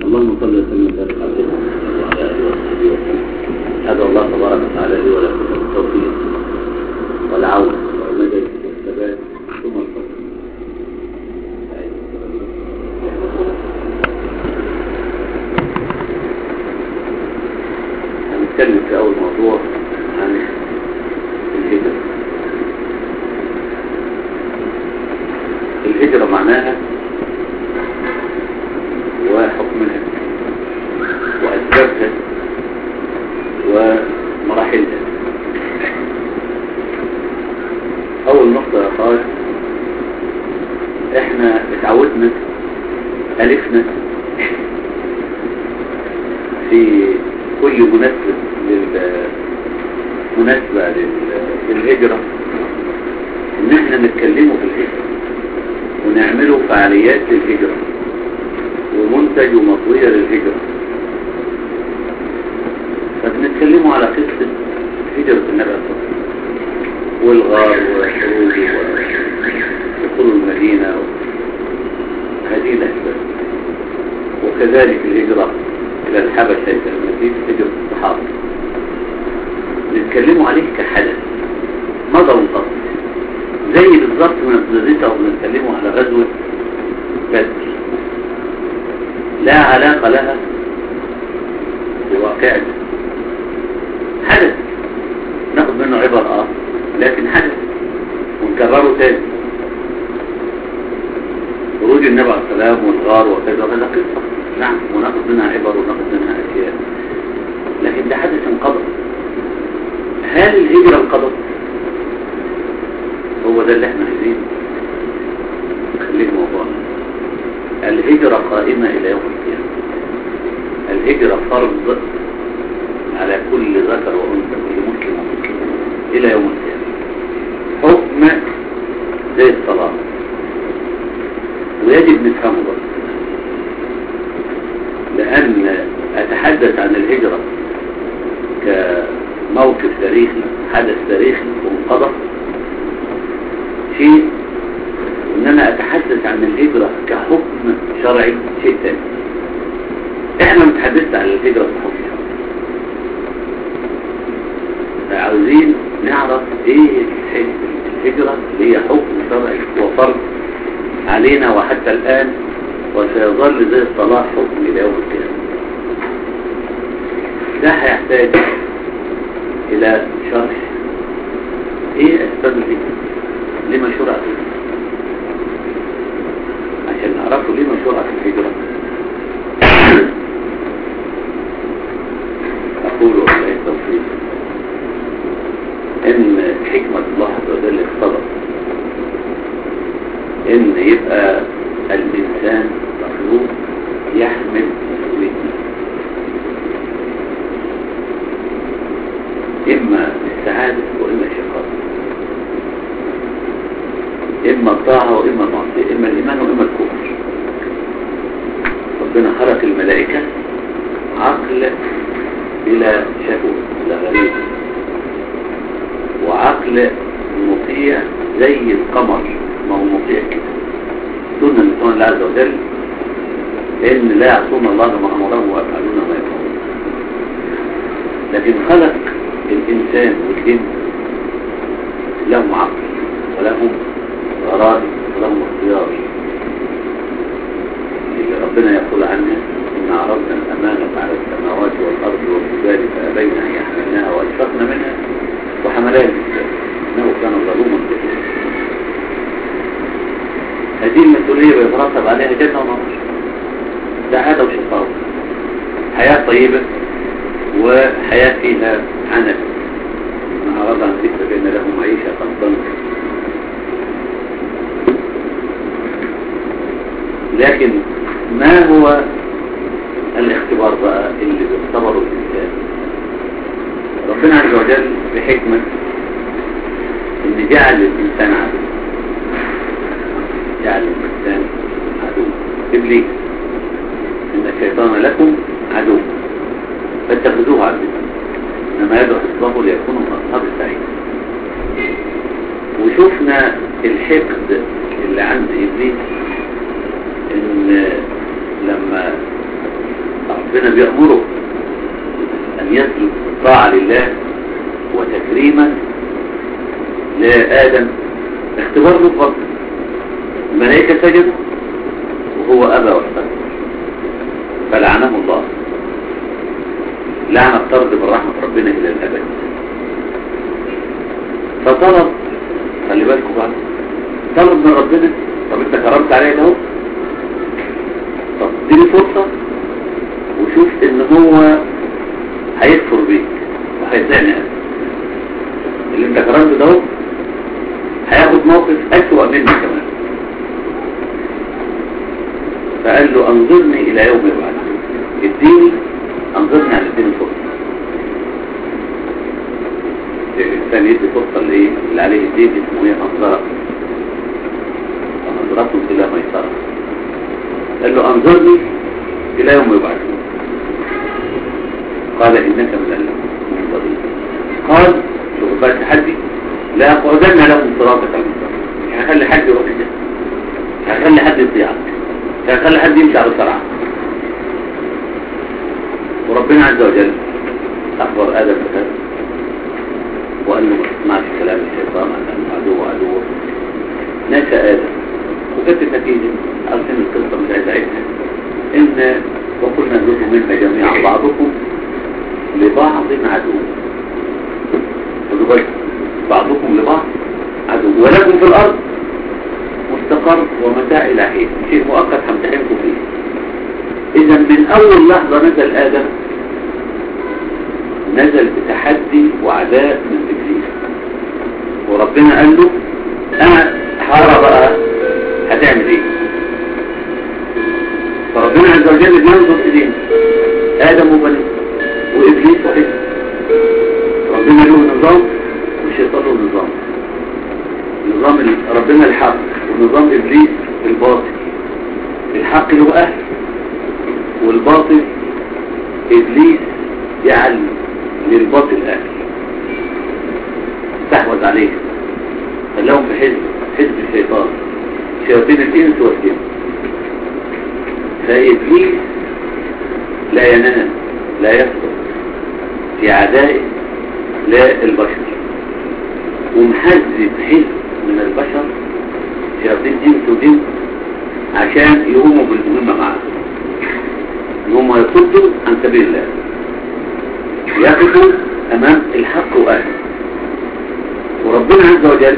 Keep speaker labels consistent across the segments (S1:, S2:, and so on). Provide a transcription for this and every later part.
S1: اللهم صل وسلم وبارك على سيدنا محمد وعلى اله وصحبه وسلم هذا الله تبارك وتعالى لي ولكم التوفيق والعون والمدد والثبات ثم الفضل هنتكلم في اول موضوع عن الهجرة الهجرة معناها وحكمها وأسبابها ومراحلها أول نقطة يا خالد احنا اتعودنا ألفنا في كل مناسبة للمناسبة للهجرة ان احنا نتكلموا في الهجرة ونعملوا فعاليات للهجرة ومنتج ومطوية للهجرة فبنتكلموا على قصة هجرة النبي صلى الله عليه وسلم والغار وخروجه ودخول المدينة هذه الأسباب وكذلك الهجرة إلى الحبشة إلى المدينة هجرة الصحابة نتكلموا عليه كحدث مضى وانقضى زي بالظبط من الزيطة وبنتكلموا على غزوة بدر لا علاقة لها بواقعنا حدث ناخد منه عبر اه لكن حدث ونكرره تاني خروج النبي عليه السلام والغار وكذا وكذا قصة نعم وناخد منها عبر وناخد منها أشياء لكن ده حدث انقضى هل الهجرة انقضت هو ده اللي احنا عايزين خليه موضوعنا الهجرة قائمة إلى يوم القيامة الهجرة فرض على كل ذكر وأنثى كل مسلم ومسلم إلى يوم القيامة حكم زي الصلاة ويجب نفهمه بقى لأن أتحدث عن الهجرة كموقف تاريخي حدث تاريخي وانقضى شيء ان انا اتحدث عن الهجرة كحكم شرعي شيء ثاني احنا متحدثت عن الهجرة كحكم شرعي عاوزين نعرف ايه الهجرة اللي هي حكم شرعي وفرض علينا وحتى الان وسيظل زي الصلاة حكم الى يوم القيامة ده هيحتاج الى شرح ايه اسباب الهجرة لما شرع فيه عشان نعرفوا ليه مشروع في الهجرة أقول والله التوفيق إن حكمة الله عز وجل اقتضت إن يبقى الإنسان مخلوق يحمل مسؤوليته إما السعادة وإما الشقاء إما الطاعة وإما المعصية إما الإيمان وإما الكفر ربنا خلق الملائكة عقل بلا شهوة بلا غريب وعقل مطيع زي القمر ما هو مطيع كده دون من الله عز وجل لأن لا يعصون الله ما أمرهم ويفعلون ما يفعلون لكن خلق الإنسان والجن لهم عقل ولهم غرائب ولهم اختيار اللي ربنا يقول عنها إن عرضنا الأمانة على السماوات والأرض والجبال فأبين أن يحملناها وأشفقنا منها وحملها الإنسان إنه كان ظلوما كثيرا هذه المسؤولية بيترتب عليها جنة ونار سعادة وشقاوة حياة طيبة وحياة فيها عنب من أعرض عن ذكر بأن له معيشة ضنكا لكن ما هو الاختبار بقى اللي بيختبره الإنسان ربنا عز وجل بحكمة ان جعل الإنسان عدو جعل الإنسان عدو إبليس إن الشيطان لكم عدو فاتخذوه عدو إنما يدعو حزبه ليكونوا من أصحاب السعيد وشفنا الحقد اللي عند إبليس ان لما ربنا بيأمره أن يسلك طاعة لله وتكريما لآدم اختبار له فضل الملائكة سجدوا وهو أبى واستكبر فلعنه الله لعنة طرد من رحمة ربنا إلى الأبد فطلب خلي بالكم بقى طلب من ربنا طب انت كرمت عليا ده طب اديني فرصة وشوف ان هو هيكفر بيك وهيزعني انا اللي انت كرمت ده هياخد موقف اسوأ مني كمان فقال له انظرني الى يوم يبعث اديني انظرني على اديني فرصة الإنسان يدي فرصة اللي, إيه؟ اللي عليه الدين اسمه ايه انظرة انظرته الى ميسرة قال له انظرني الى يوم يبعثون قال انك من المنظرين قال شوف بقى التحدي لا قعدن لهم صراطك المستقيم مش هخلي حد يروح الجنة مش هخلي حد يطيعك مش هخلي حد يمشي على الصراع وربنا عز وجل اخبر ادم بهذا وقال له ما تسمعش كلام الشيطان انه عدو عدو نشا ادم وكانت النتيجه عارفين القصه مش عايز اعيدها ان وقلنا انكم منا جميعا بعضكم لبعض عدو خدوا بالكم بعضكم لبعض عدو ولكم في الارض مستقر ومتاع الى حين شيء مؤقت همتحنكم فيه اذا من اول لحظه نزل ادم نزل بتحدي وعداء من ابليس وربنا قال له انا حارة بقى هتعمل ايه فربنا عز وجل بينظر الينا ادم وبنيه وابليس وحزب ربنا له نظام والشيطان له نظام نظام ربنا الحق ونظام ابليس الباطل الحق له اهل والباطل ابليس جعل للباطل اهل استحوذ عليه خلاهم في حزب حزب الشيطان شياطين الانس والجن فابليس لا ينام لا يسقط في عدائه للبشر ومحزب حزب من البشر شياطين انس وجن عشان يقوموا بالمهمة معاه ان هم يصدوا عن سبيل الله يقفوا امام الحق واهله وربنا عز وجل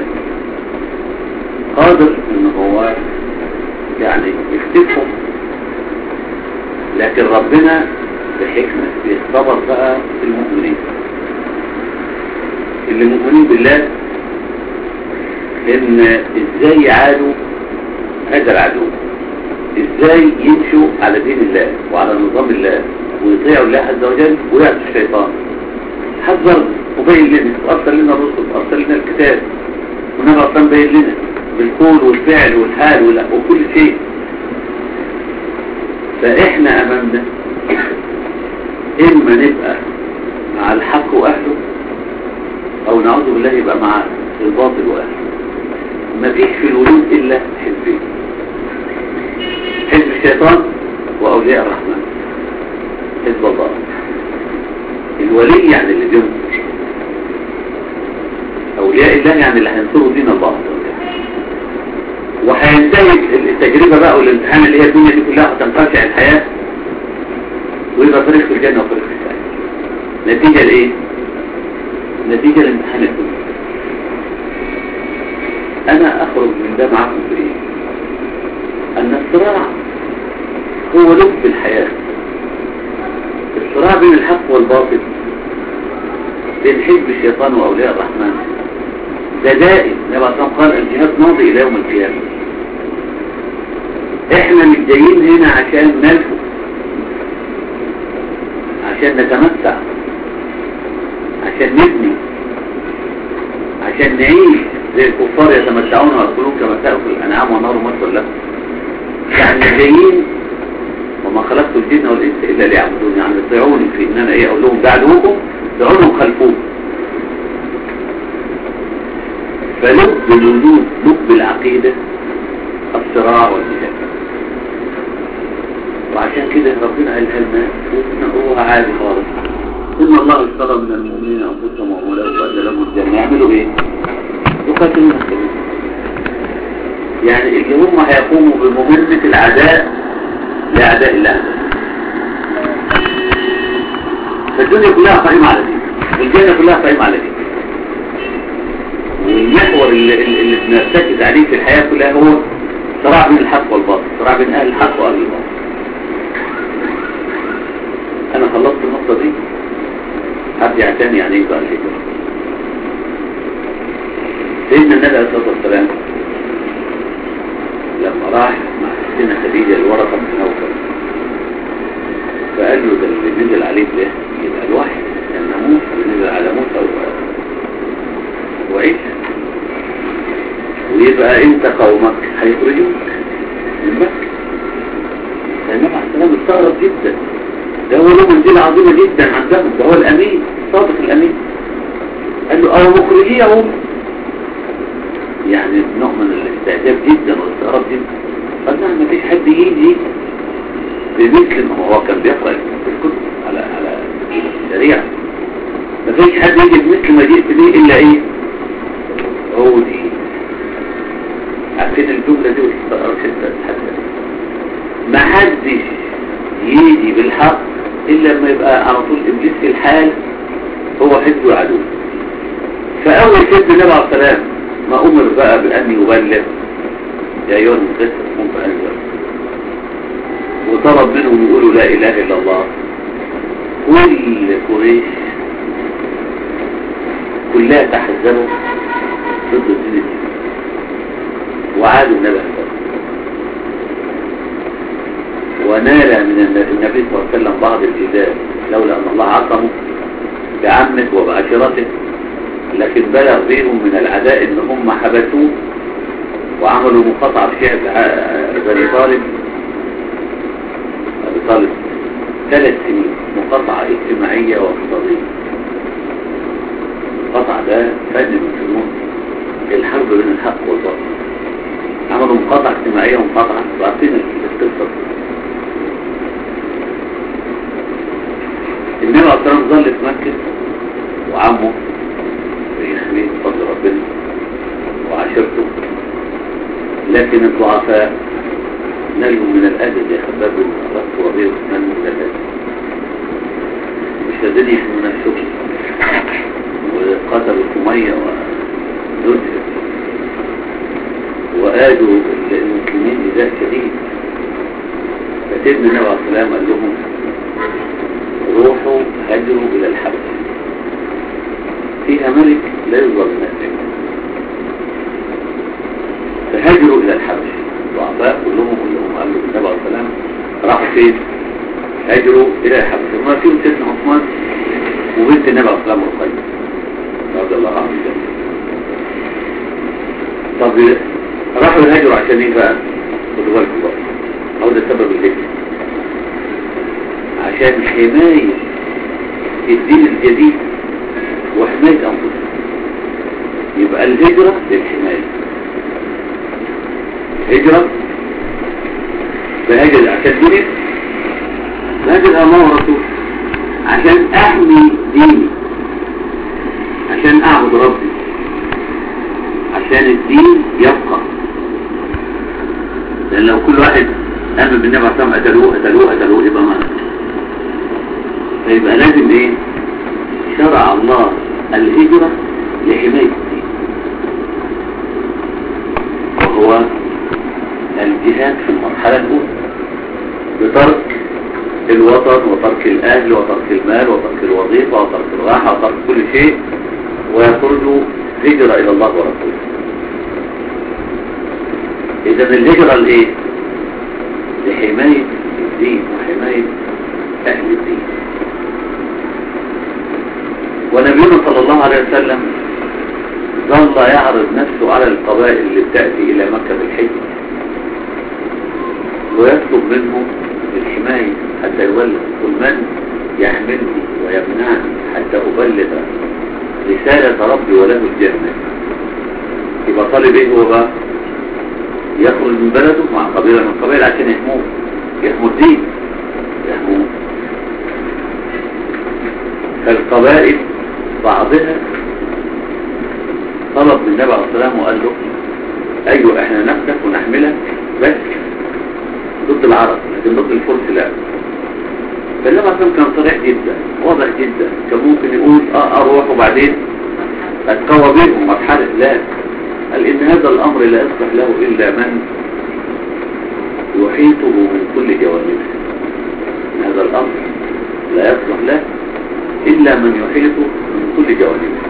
S1: قادر ان هو يعني يختفهم لكن ربنا بحكمة بيختبر بقى المؤمنين اللي مؤمنين بالله ان ازاي يعادوا هذا العدو ازاي يمشوا على دين الله وعلى نظام الله ويطيعوا الله عز وجل ويعطوا الشيطان حذر وبين لنا وارسل لنا الرسل وارسل لنا الكتاب ونبقى اصلا بين لنا بالقول والفعل والحال وكل شيء فاحنا امامنا اما نبقى مع الحق واهله او نعوذ بالله يبقى مع الباطل واهله مفيش في الوجود الا حزبين حزب الشيطان واولياء الرحمن حزب الله الولي يعني اللي بينصر اولياء الله يعني اللي هينصروا دين الله وهينتهي التجربة بقى والامتحان اللي هي الدنيا دي كلها هتنقطع الحياة ويبقى فريق في الجنة وفريق في السعيد نتيجة لايه نتيجة لامتحان الدنيا انا اخرج من ده معاكم بايه ان الصراع هو لب الحياة الصراع بين الحق والباطل بين حزب الشيطان واولياء الرحمن ده دائم النبي عليه قال الجهاد ماضي الى يوم القيامة احنا مش جايين هنا عشان نلفو عشان نتمتع عشان نبني عشان نعيش زي الكفار يتمتعون ويأكلون كما تأكل الأنعام والنار مثل لهم يعني جايين وما خلقت الجن والإنس إلا ليعبدون يعني يطيعوني في إن أنا إيه أقول لهم ده عدوكم دعونهم خلفوه فلب الوجود لب العقيدة الصراع والجهاد وعشان كده ربنا قالها لنا ونقوها عادي خالص ثم الله اشترى من المؤمنين انفسهم واموالهم وان لهم الجنه يعملوا ايه؟ يقاتلون السبيل يعني اللي هم هيقوموا بمهمة العداء لأعداء الله فالدنيا كلها قائمة على دي والجنة كلها قائمة على دي والمحور اللي, اللي بنرتكز عليه في الحياة كلها هو صراع بين الحق والباطل صراع بين أهل الحق وأهل الباطل أنا خلصت النقطة دي هرجع تاني يعني ايه بقى الهجرة سيدنا النبي عليه الصلاة والسلام لما راح مع ستنا خديجة الورقة من نوفل فقال له ده اللي نزل عليك ده يبقى الوحي لأن موسى اللي نزل على موسى وعيسى ويبقى انت قومك هيخرجوك من مكة فالنبي عليه السلام استغرب جدا ده هو له منزلة عظيمة جدا عندهم ده هو الأمين صادق الأمين قال له أو مخرجيهم يعني نوع من الاستعجاب جدا والاستغراب جدا قال نعم ما فيش حد يجي بمثل ما هو كان بيقرأ في الكتب على على الشريعة ما فيش حد يجي بمثل ما جئت به إلا إيه هو دي عارفين الجملة دي والاستغراب شدة حتى ما حدش يجي بالحق إلا لما يبقى على طول إبليس في الحال هو حزب وعدو فأول حزب النبي عليه السلام ما أمر بقى بأن يبلغ يا أيها المدثر قم فأنذر وطلب منهم يقولوا لا إله إلا الله كل قريش كلها تحزبوا ضد الدين وعادوا النبي ونال من النبي صلى الله عليه وسلم بعض الجدال لولا أن الله عصمه بعمه وبعشرته لكن بلغ بهم من العداء ان هم حبسوه وعملوا مقاطعة في شعب بني طالب أبي طالب ثلاث سنين مقاطعة اجتماعية واقتصادية المقاطعة ده فن من فنون الحرب بين الحق والباطل عملوا مقاطعة اجتماعية ومقاطعة وعارفين القصة النبي عليه الصلاة والسلام ظل في مكة وعمه يخليه فضل ربنا وعشرته لكن الضعفاء نالهم من الأجل يا خباب رب ربيع وثمان من الأجل مش لازم يحملون الشكر وقتلوا سمية ونزل وآدوا المسلمين إذاء شديد فسيدنا النبي عليه السلام قال لهم روحوا هاجروا إلى الحبس فيها ملك لا يظلم الناس فهاجروا إلى الحبش ضعفاء كلهم كلهم قالوا النبي عليه السلام راحوا فين؟ هاجروا إلى الحبش وما فيهم سيدنا عثمان وبنت النبي عليه السلام رقية رضي الله عنه طب راحوا يهاجروا عشان ايه بقى؟ خدوا بالكم بقى هو ده سبب الهجرة عشان حماية الدين الجديد وحماية أنفسهم يبقى الهجرة للحماية هجرة بهجر عشان ديني بهجر الله ورسوله عشان أحمي ديني عشان أعبد ربي عشان الدين يبقى لأن لو كل واحد آمن بالنبي عليه الصلاة والسلام قتلوه قتلوه قتلوه يبقى ما فيبقى لازم ايه شرع الله الهجرة لحماية الدين وهو الجهاد في المرحلة الأولى بترك الوطن وترك الأهل وترك المال وترك الوظيفة وترك الراحة وترك كل شيء ويخرجوا هجرة إلى الله ورسوله إذا الهجرة لإيه؟ لحماية الدين وحماية أهل الدين ونبينا صلى الله عليه وسلم ظل يعرض نفسه على القبائل اللي بتأتي إلى مكة بالحج ويطلب منه الحماية حتى يولد كل من يحملني ويمنعني حتى أبلغ رسالة ربي وله الجنة يبقى طالب ايه هو بقى يخرج من بلده مع قبيلة من القبائل عشان يحموه يحموا الدين فالقبائل بعضها طلب من النبي عليه السلام وقال له ايوه احنا نفسك ونحملك بس ضد العرب لكن ضد الفرس لا فالنبي عليه السلام كان صريح جدا واضح جدا كان ممكن يقول اه اروح وبعدين اتقوى بهم واتحرق لا قال ان هذا الامر لا يصلح له الا من يحيطه من كل جوانبه هذا الامر لا يصلح له الا من يحيطه من كل جوانبه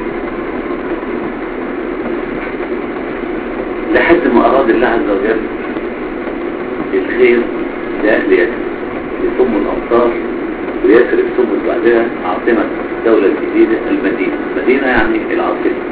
S1: لحد ما اراد الله عز وجل الخير لأهل يثرب يصم الأمطار ويثرب ثم بعدها عاصمة الدولة الجديدة المدينة المدينة يعني العاصمة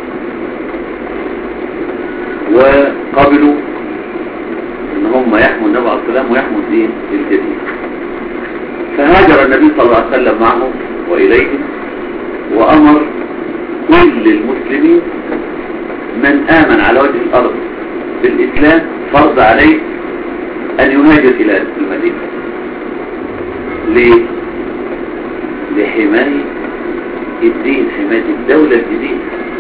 S1: وقبلوا ان هم يحموا النبي عليه السلام ويحموا الدين الجديد فهاجر النبي صلى الله عليه وسلم معهم وإليهم وأمر كل المسلمين من آمن على وجه الأرض بالإسلام فرض عليه أن يهاجر إلى المدينة ليه؟ لحماية الدين حماية الدولة الجديدة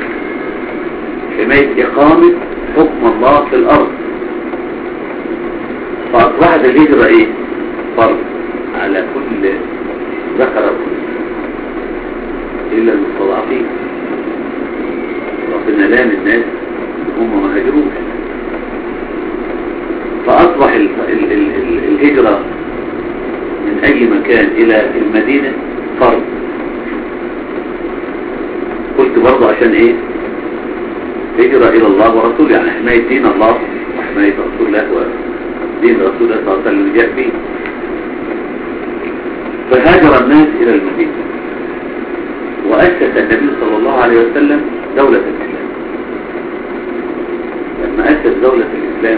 S1: حماية إقامة حكم الله في الأرض فأصبحت الهجرة إيه؟ فرض على كل ذكر إلا المستضعفين ربنا لام الناس هم ما هاجروش فأصبح ال ال ال ال الهجرة من أي مكان إلى المدينة فرض قلت برضه عشان إيه هجرة إلى الله ورسوله يعني حماية دين الله وحماية رسول الله ودين رسول الله صلى الله عليه وسلم جاء فيه فهاجر الناس إلى المدينة وأسس النبي صلى الله عليه وسلم دولة الإسلام لما أسس دولة الإسلام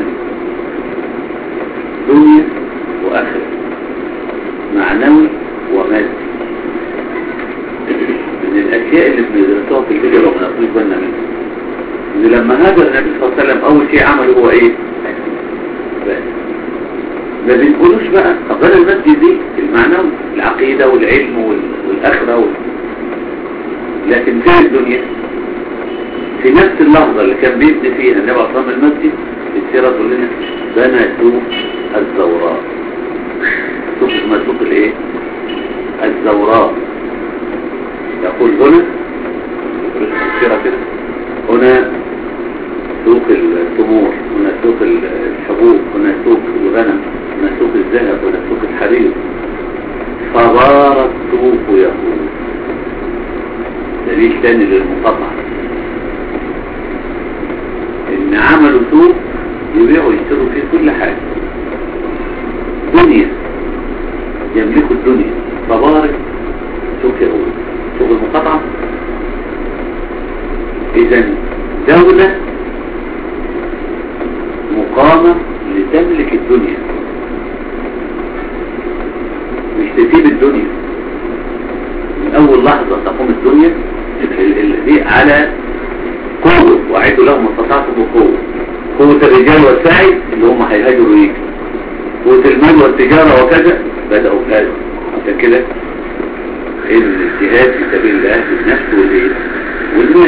S1: دنيا وآخرة معنوي ومادي من الأشياء اللي بندرسوها في الفيديو وما ناخدش بالنا منها إن لما هاجر النبي صلى الله عليه وسلم أول شيء عمله هو إيه؟ بس ما بنقولوش بقى طب انا المادي دي المعنوي العقيدة والعلم وال- والآخرة وال... لكن في الدنيا في نفس اللحظة اللي كان بيبني فيها النبي عليه الصلاة والسلام المسجد السيرة تقول لنا بنى سوق الزوراء سوق اسمها سوق الايه الزوراء يقول هنا السيرة كده هنا سوق التمور هنا سوق الحبوب هنا سوق الغنم هنا سوق الذهب هنا سوق الحرير فبارت سوق يهود دليل تاني للمقاطعة ان عملوا سوق يبيعوا ويشتروا فيه كل حاجة دنيا يملكوا الدنيا فبارك سوق يهود سوق المقاطعة اذا دولة مقامة لتملك الدنيا مش تسيب الدنيا من اول لحظة تقوم الدنيا ال- ال- دي على قوة وعيدوا لهم استطاعتم بقوة قوة الرجال والسعي اللي هم هيهاجروا يجوا قوة المال والتجارة وكذا بدأوا بهذا عشان كده ان الجهاد في سبيل الله بالنفس والايه والمال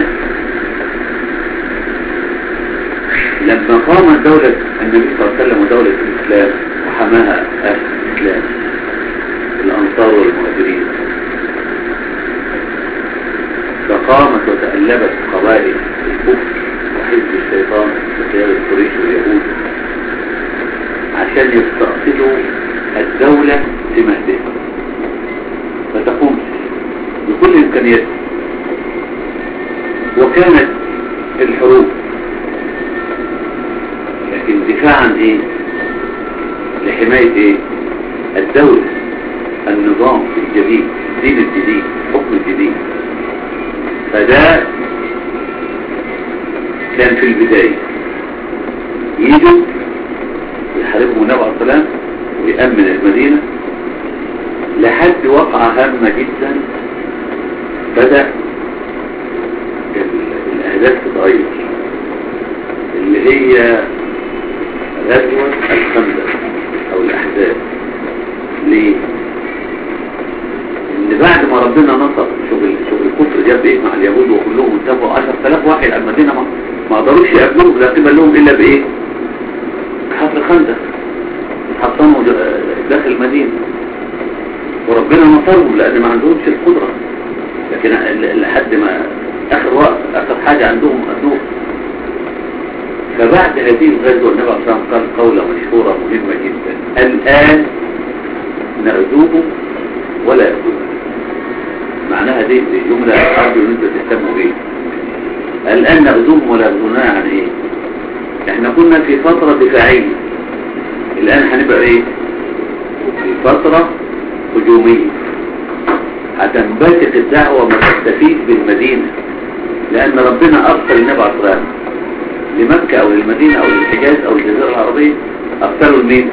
S1: لما قامت دولة النبي صلى الله عليه وسلم ودولة الإسلام وحماها أهل الإسلام الأنصار والمهاجرين فقامت وتألبت قبائل الكفر وحزب الشيطان وقيادة قريش واليهود عشان يستأصلوا الدولة في مهدها فتقوم بكل إمكانياتها وكانت الحروب لكن دفاعا ايه لحماية ايه الدولة النظام الجديد الدين الجديد الحكم الجديد فده كان في البداية يجوا يحاربهم النبي عليه السلام ويأمن المدينة لحد وقعة هامة جدا بدأ ال- الأهداف تتغير اللي هي غزوة الخندق أو الأحزاب ليه؟ إن بعد ما لما ربنا نصر شوف شوف الكفر جاب ايه مع اليهود وكلهم اتفقوا 10000 واحد على المدينه ما, ما قدروش يقابلوهم لا قبل لهم الا بايه؟ بحفر خندق حطموا داخل المدينه وربنا نصرهم لان ما عندهمش القدره لكن لحد ما اخر وقت اخر حاجه عندهم ادوه فبعد هذه الغزوه النبي صلى الله عليه وسلم قال قوله مشهوره مهمه جدا الان نأذوهم ولا يأذوهم معناها دي جملة أرجو أن أنت تهتموا بيه الآن نأذوهم ولا يأذونا يعني إيه إحنا كنا في فترة دفاعية الآن هنبقى إيه في فترة هجومية هتنبثق الدعوة ما تستفيد بالمدينة لأن ربنا أرسل النبي عليه الصلاة لمكة أو للمدينة أو للحجاز أو الجزيرة العربية أرسلوا لمين؟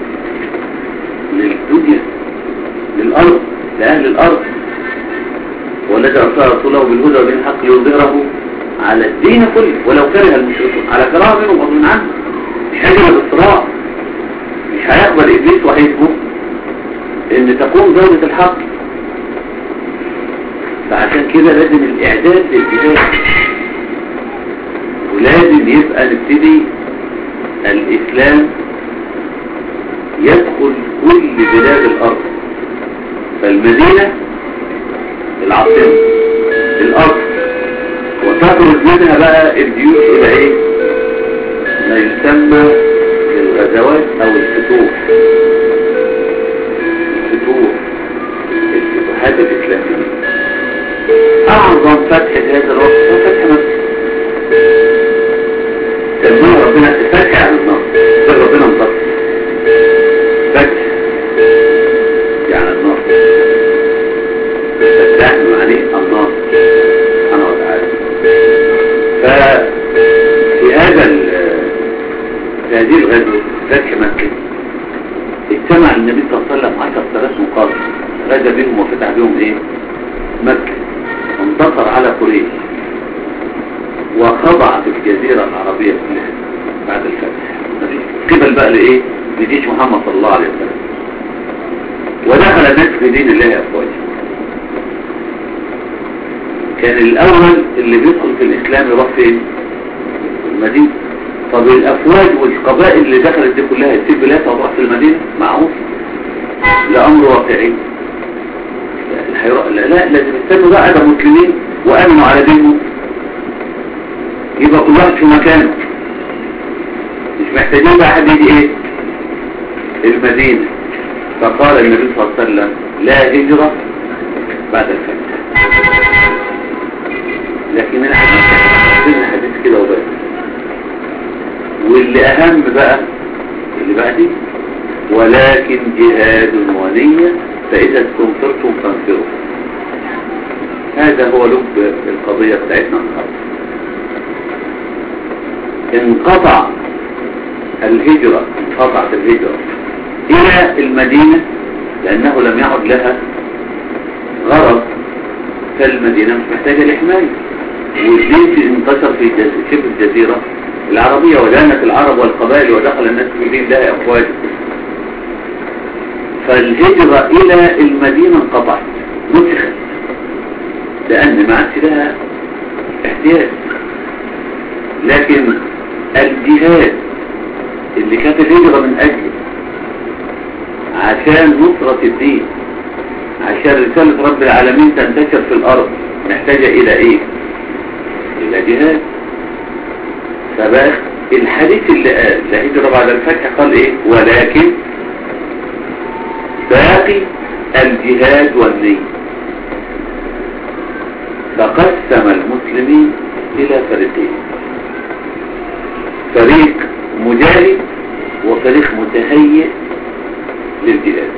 S1: للدنيا للأرض لأهل الأرض والذي أرسل رسوله بالهدى ودين الحق ليظهره على الدين كله ولو كره المشركون على كراهه منهم ومن عنه مش هيجب الصراع مش هيقبل إبليس وحزبه إن تكون دولة الحق فعشان كده لازم الإعداد للجهاد ولازم يبقى نبتدي الإسلام يدخل كل بلاد الأرض فالمدينة العاصمة الأرض وتخرج منها بقى الجيوش إلى إيه ما يسمى الغزوات أو الفتوح الفتوح الفتوحات الإسلامية أعظم فتح في هذا الوقت هو فتح مكة سماه ربنا فتح عن النصر ربنا انتصر فتح يعني النصر فتح معنيه النصر سبحانه وتعالى ففي هذا في هذه الغزوة فتح مكة اجتمع النبي صلى الله عليه وسلم 10000 مقاتل غزا بهم وفتح بهم ايه مكة انتصر على قريش وخضع في الجزيرة العربية كلها بعد الفتح قبل بقى لايه لجيش محمد صلى الله عليه وسلم ودخل الناس في دين الله افواج كان الاول اللي بيدخل في الاسلام يروح فين المدينة طب الافواج والقبائل اللي دخلت دي كلها تسيب بلادها وتروح في المدينة معروف ده امر واقعي لا لا لازم يستنوا بقى ده مسلمين وامنوا على دينهم يبقى كل واحد في مكانه مش محتاجين بقى حد يجي ايه المدينة فقال النبي صلى الله عليه وسلم لا هجرة بعد الفتح لكن انا حديث حديث كده وبس واللي اهم بقى اللي بعدي ولكن جهاد ونية فإذا استنفرتم فانفروا هذا هو لب القضية بتاعتنا النهارده انقطع الهجرة انقطعت الهجرة إلى المدينة لأنه لم يعد لها غرض فالمدينة مش محتاجة لحماية والجيش انتشر في شبه الجزيرة العربية ودانت العرب والقبائل ودخل الناس في دين الله أفواج فالهجرة إلى المدينة انقطعت نسخت لأن ما عادش لها احتياج لكن الجهاد اللي كانت الهجرة من أجله عشان نصرة الدين عشان رسالة رب العالمين تنتشر في الأرض محتاجة إلى إيه إلى جهاد فبقى الحديث اللي قال لا هجرة بعد الفتح قال إيه ولكن باقي الجهاد والنية فقسم المسلمين إلى فريقين فريق مجاهد وفريق متهيئ للجهاد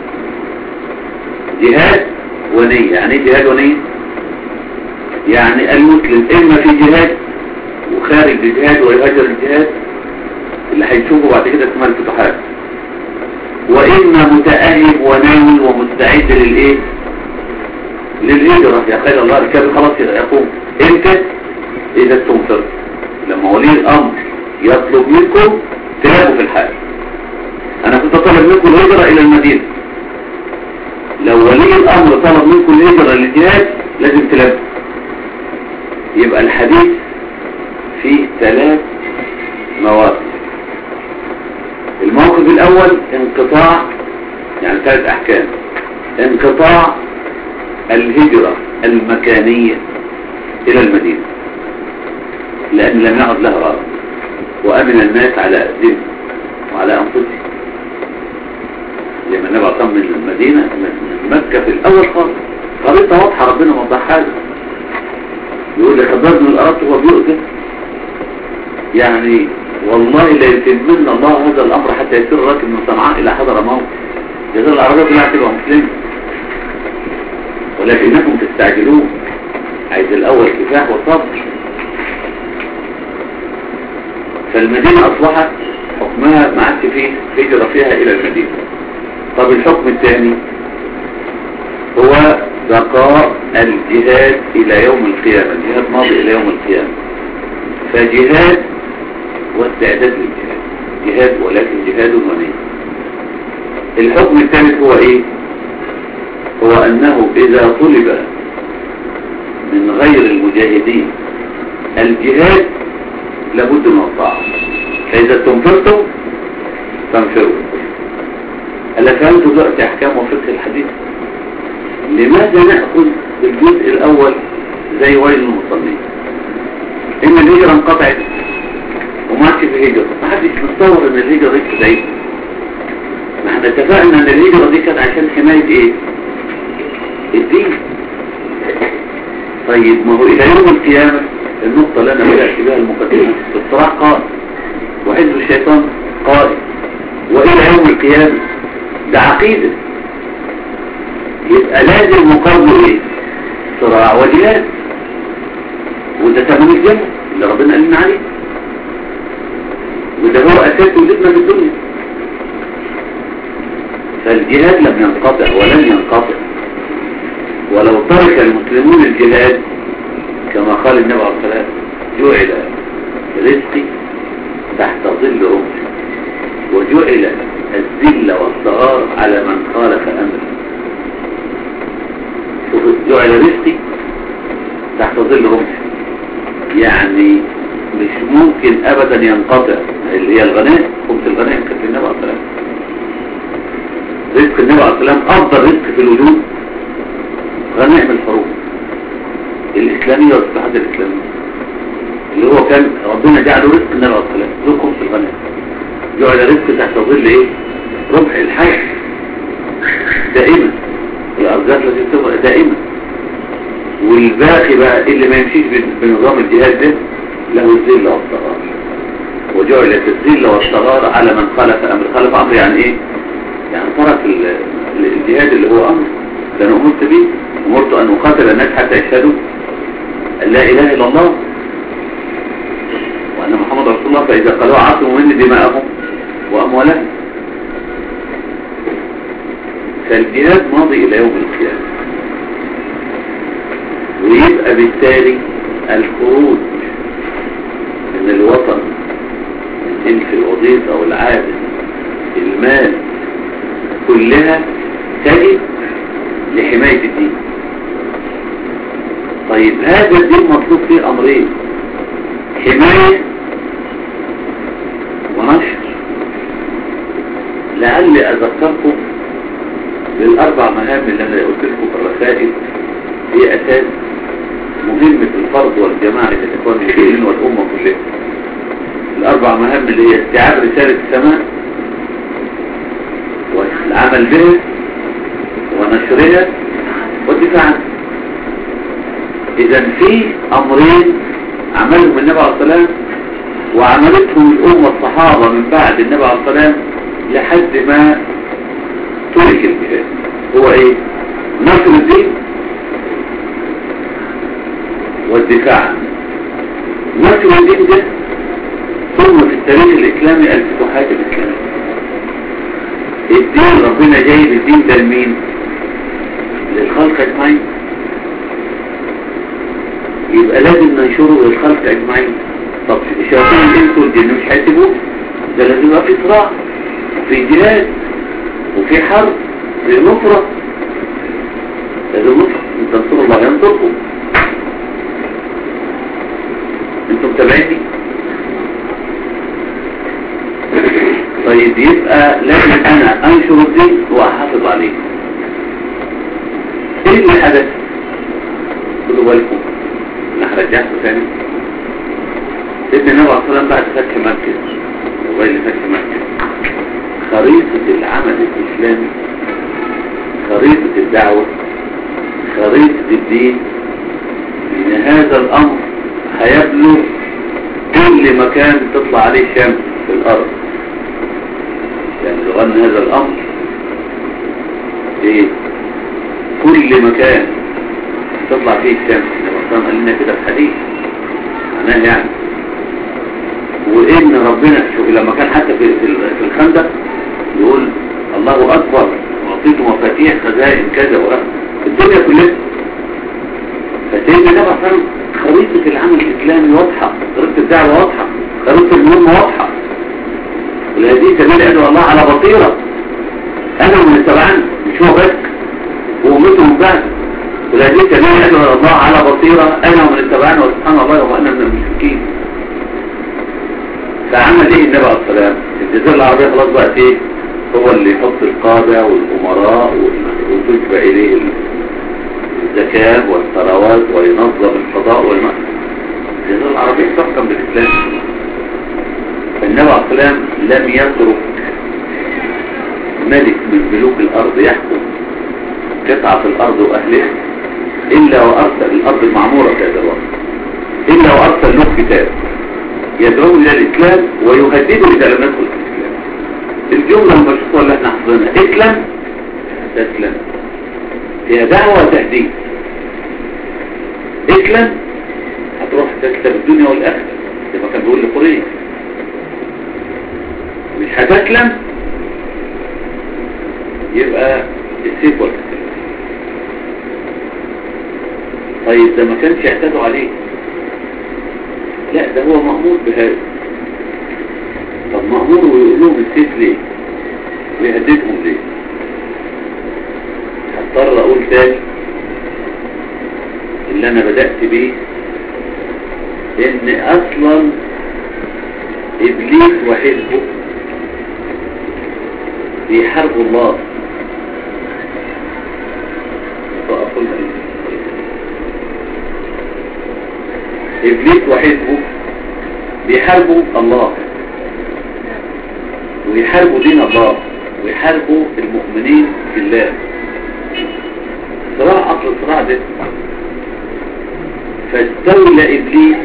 S1: جهاد ونية يعني ايه جهاد ونية يعني المسلم اما في جهاد وخارج الجهاد ويهاجر الجهاد اللي هيشوفه بعد كده اسمها الفتوحات واما متأهب وناوي ومستعد للايه للهجرة يا خير الله الكابل خلاص يقوم امتى اذا استنصرت لما ولي الامر يطلب منكم تلابوا في الحال انا كنت طالب منكم الهجرة الى المدينة لو ولي الامر طلب منكم الهجرة للجهاد لازم تلبوا يبقى الحديث فيه ثلاث مواقف الموقف الاول انقطاع يعني ثلاث احكام انقطاع الهجرة المكانية الى المدينة لان لم يعد لها غرض وامن الناس على ذنب وعلى انفسهم لما نبع طم من المدينة من مكة في الاول خالص خريطة واضحة ربنا موضحها له يقول لي خبرني من الارض هو بيؤذى يعني والله لا يتمنى الله هذا الامر حتى يسير راكب من صنعاء الى حضر موت يظل العربية كلها تبقى مسلمة ولكنكم تستعجلون عايز الاول كفاح وصبر فالمدينة اصبحت حكمها ما عادش فيه هجرة فيها الى المدينة طب الحكم الثاني هو بقاء الجهاد الى يوم القيامة الجهاد ماضي الى يوم القيامة فجهاد واستعداد للجهاد جهاد ولكن جهاد ونية الحكم الثالث هو ايه هو انه اذا طلب من غير المجاهدين الجهاد لابد من الطاعة فاذا تنفرتم فانفروا ألا فهمتوا دلوقتي احكام وفقه الحديث لماذا نأخذ الجزء الاول زي ويل المصلين ان الهجرة انقطعت وما عادش في هجرة ما حدش متصور ان الهجرة دي تدعي ما احنا اتفقنا ان الهجرة دي كانت عشان حماية ايه الدين طيب ما هو الى يوم القيامة النقطة اللي انا بدأت بها المقدمة الصراع قائم وحزب الشيطان قائم والى يوم القيامة ده عقيدة يبقى لازم مقابله ايه صراع وجهاد وده ثمن الجنة اللي ربنا قال لنا عليه وده هو اساس وجودنا في الدنيا فالجهاد لم ينقطع ولن ينقطع ولو ترك المسلمون الجهاد كما قال النبي عليه الصلاة جعل رزقي تحت ظل رمحي وجعل الذل والصغار على من خالف أمري شوف جعل رزقي تحت ظل رمحي يعني مش ممكن ابدا ينقطع اللي هي الغناء خبز الغناء كانت النبي عليه الصلاه رزق النبي عليه الصلاه افضل رزق في الوجود غنائم الحروب الاسلاميه والاتحاد الاسلامي اللي هو كان ربنا جعله رزق النبي عليه الصلاه له خبز الغناء جعل رزق تحت ظل ايه رمح الحياه دائما الارزاق التي تبقى دائما والباقي بقى اللي ما يمشيش بنظام الجهاد ده له الذل والصغار وجعلت الذل والصغار على من خالف امر خالف امر يعني ايه يعني ترك الجهاد اللي هو امر ده انا امرت به امرت ان اقاتل الناس حتى يشهدوا ان لا اله الا الله وان محمد رسول الله فاذا قالوا عاصموا مني دماءهم واموالهم فالجهاد ماضي الى يوم القيامه ويبقى بالتالي الخروج من الوطن الانف الوظيفة او العادة المال كلها تجد لحماية الدين طيب هذا الدين مطلوب فيه امرين حماية ونشر لعل اذكركم بالاربع مهام اللي انا قلت لكم في الرسائل هي اساس مهمة الفرد والجماعة للإخوان المسلمين والأمة كلها الأربع مهام اللي هي استيعاب رسالة السماء والعمل بها ونشرها والدفاع عنها إذا في أمرين عملهم النبي عليه الصلاة وعملتهم الأمة الصحابة من بعد النبي عليه الصلاة لحد ما ترك الجهاد هو إيه؟ نصر الدين والدفاع عنه نصر الدين ده ثم في التاريخ الإسلامي الفتوحات الإسلامية الدين ربنا جايب الدين ده لمين للخلق اجمعين يبقى لازم ننشره للخلق اجمعين طب شياطين الانس والجن مش هيسيبوه ده لازم يبقى في صراع وفي جهاد وفي حرب في نصرة لازم نصح ان تنصروا الله ينصركم انتم متابعيني طيب يبقى لازم انا انشر الدين واحافظ عليه ايه اللي حدث خدوا بالكم انا هرجعكم تاني سيدنا النبي عليه الصلاه بعد فتح مكه وغير فتح مكه خريطه العمل الاسلامي خريطه الدعوه خريطه الدين ان هذا الامر هيبلغ كل مكان تطلع عليه شمس في الارض يعني لو ان هذا الامر ايه كل مكان تطلع فيه الشمس الرسول قال لنا كده في حديث معناه يعني وان ربنا شوف لما كان حتى في في الخندق يقول الله اكبر واعطيته مفاتيح خزائن كذا ورق الدنيا كلها فسيدنا النبي صلى الله خريطة العمل الإسلامي واضحة خريطة الدعوة واضحة خريطة المهمة واضحة والهدي سبيل أدعو الله على بصيرة أنا ومن التبعان مش هو بس وأمته من بعد والهدي سبيل أدعو الله على بصيرة أنا ومن التبعان وسبحان الله وأنا من المشركين فعمل ايه النبي عليه السلام الجزيرة العربية خلاص بقت ايه هو اللي يحط القادة والأمراء وتتبع إليه الزكاة والثروات وينظم الفضاء والماء الجزيرة العربية تحكم بالإسلام فالنبي عليه السلام لم يترك ملك من ملوك الأرض يحكم قطعة في الأرض وأهلها إلا وأرسل الأرض المعمورة في هذا الوقت إلا وأرسل له كتاب يدعو إلى الإسلام ويهدده إذا لم يدخل في الإسلام الجملة المشهورة اللي احنا حافظينها اسلم تسلم هي دعوة وتهديد اسلم هتروح تكسب الدنيا والآخرة زي ما كان بيقول لقريش مش هتسلم يبقى السيف والكسب طيب ده ما كانش يعتدوا عليه لا ده هو مأمور بهذا طب مأمور ويقول لهم السيف ليه ويهددهم ليه هضطر اقول تاني اللي انا بدأت بيه ان اصلا ابليس وحزبه بيحاربوا الله فأقول ابليس وحزبه بيحاربوا الله ويحاربوا دين الله ويحاربوا المؤمنين في الله صراع اصل الصراع ده فاستولى ابليس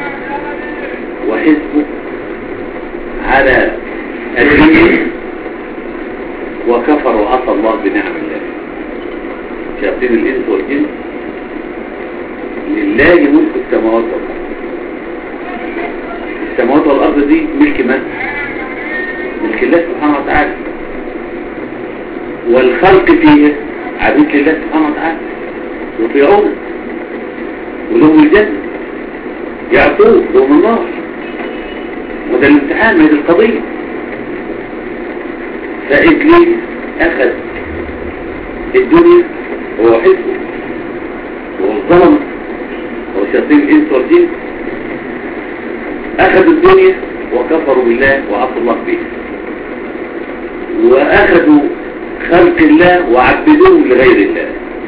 S1: وحزبه على الدين وكفروا عصى الله بنعم الله شياطين الانس والجن لله ملك السماوات والارض السماوات والارض دي ملك من ملك الله سبحانه وتعالى والخلق فيه عبيد لله سبحانه وتعالى يطيعون ولهم الجنة يعطوه لهم النار وده الامتحان ما هي القضية فإبليس أخذ الدنيا هو حزبه هو الظلم هو شياطين الإنس والجن أخذوا الدنيا وكفروا بالله وعصوا الله به وأخذوا خلق الله وعبدوهم لغير الله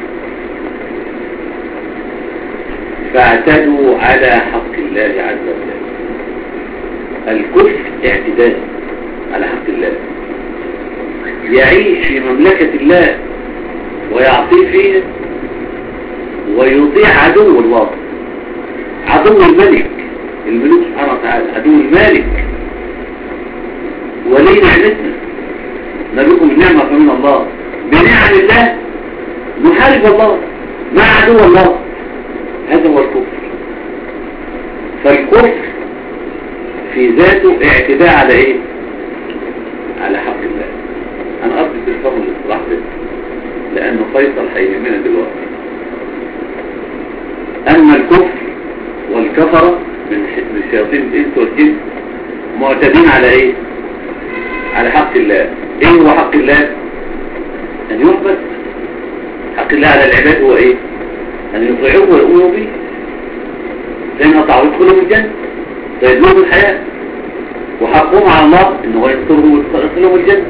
S1: فاعتدوا على حق الله عز وجل الكفر اعتداء على حق الله يعيش في مملكة الله ويعطيه فيها ويطيع عدو الله عدو الملك الملوك سبحانه وتعالى عدو المالك ولي نعمتنا نبيكم النعمة من الله بنعم الله نحارب الله مع عدو الله هذا هو الكفر فالكفر في ذاته اعتداء على ايه على حق الله انا قصدي بالفضل الاصلاح ده لانه فيصل هيهمنا دلوقتي اما الكفر والكفرة من شياطين الانس والجن معتدين على ايه على حق الله ايه هو حق الله ان يعبد حق الله على العباد هو ايه ان يطيعوه ويؤمنوا به لان اطاعوا يدخلوا الجنه فيدلوهم الحياه وحقهم على الله ان هو يدخلهم ويدخلهم الجنه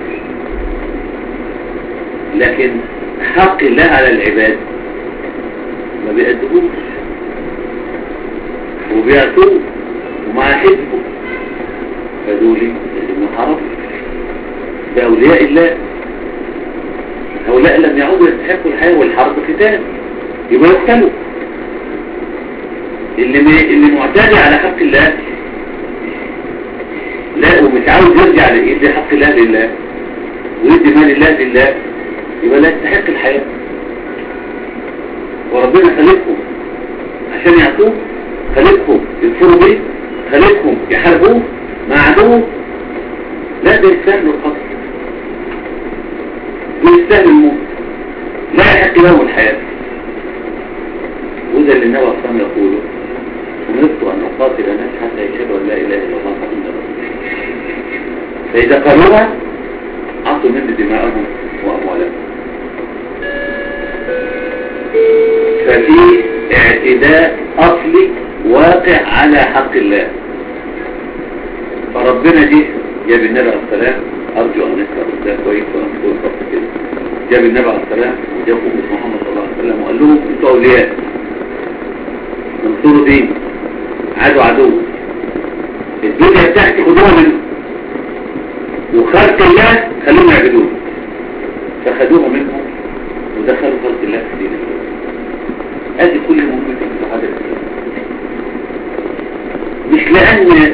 S1: لكن حق الله على العباد ما بيأدبوش وبيعطوه ومع حزبه فدول لازم يحاربوا بأولياء الله هؤلاء لم يعودوا يستحقوا الحياة والحرب قتال يبقى يقتلوا اللي م... اللي معتدي على حق الله لا ومش عاوز يرجع يدي حق الله لله ويدي مال الله لله يبقى لا يستحق الحياة وربنا خلقهم عشان يعطوه خلقهم يكفروا بيه خلقهم يحاربوه مع عدوه لا ده يستاهل القتل ويستاهل الموت لا يحق له الحياة وده اللي النبي صلى الله يقوله أمرت أن أقاتل الناس حتى يشهدوا أن لا إله إلا الله وأن رسول فإذا قالوها أعطوا مني دماءهم وأموالهم ففي اعتداء أصلي واقع على حق الله فربنا جه جاب النبي عليه السلام أرجو أن نذكر ده كويس ونقول فقط كده جاب النبي عليه السلام وجاب أمة محمد صلى الله عليه وسلم وقال لهم أنتوا أولياء انصروا دين عدو عدو الدنيا بتاعتي خدوها منه وخلق الله خلوهم يعبدون فخدوها منهم ودخلوا خلق الله في دين الله هذه كل مهمة في هذا مش لأن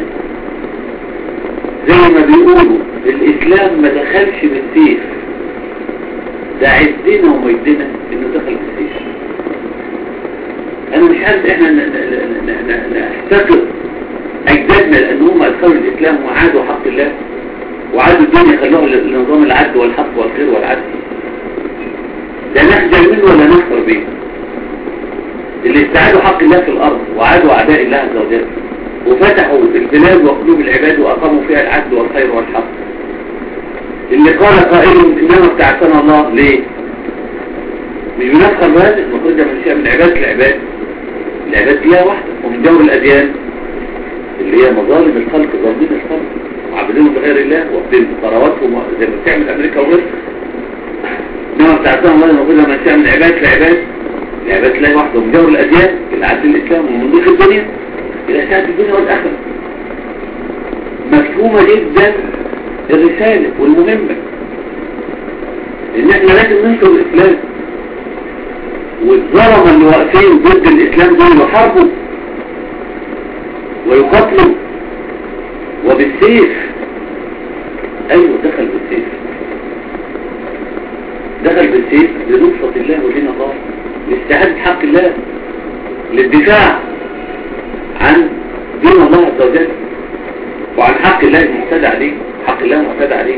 S1: زي ما بيقولوا الإسلام ما دخلش بالسيف ده عزنا وميدنا إنه دخل بالسيف أنا مش عارف إحنا نحتقر أجدادنا لأن هم أدخلوا الإسلام وعادوا حق الله وعادوا الدنيا خلوها لنظام العدل والحق والخير والعدل لا نخجل منه ولا نخبر به اللي استعادوا حق الله في الأرض وعادوا أعداء الله عز وجل وفتحوا البلاد وقلوب العباد وأقاموا فيها العدل والخير والحق اللي قال قائل إنما ابتعثنا الله ليه مش بنفخر بهذا المفروض ده من شيء من عبادة العباد العباد فيها واحدة ومن جور الأديان اللي هي مظالم الخلق ظالمين الخلق وعبدين بغير الله واخدين ثرواتهم زي ما بتعمل أمريكا وغيرها إنما ابتعثنا الله المفروض من شيء من عبادة العباد العباد لا واحدة ومن جور الأديان العدل الإسلام ومن ضيق الدنيا إلى ساعة الدنيا والآخرة مفهومة جدا الرسالة والمهمة إن احنا لازم ننشر الإسلام والظلمة اللي واقفين ضد الإسلام دول يحاربوا ويقتلوا وبالسيف أيوة دخل بالسيف دخل بالسيف لنصرة الله ودين الله لاستعادة حق الله للدفاع عن دين الله عز وجل وعن حق الله المعتدى عليه حق الله المعتدى عليه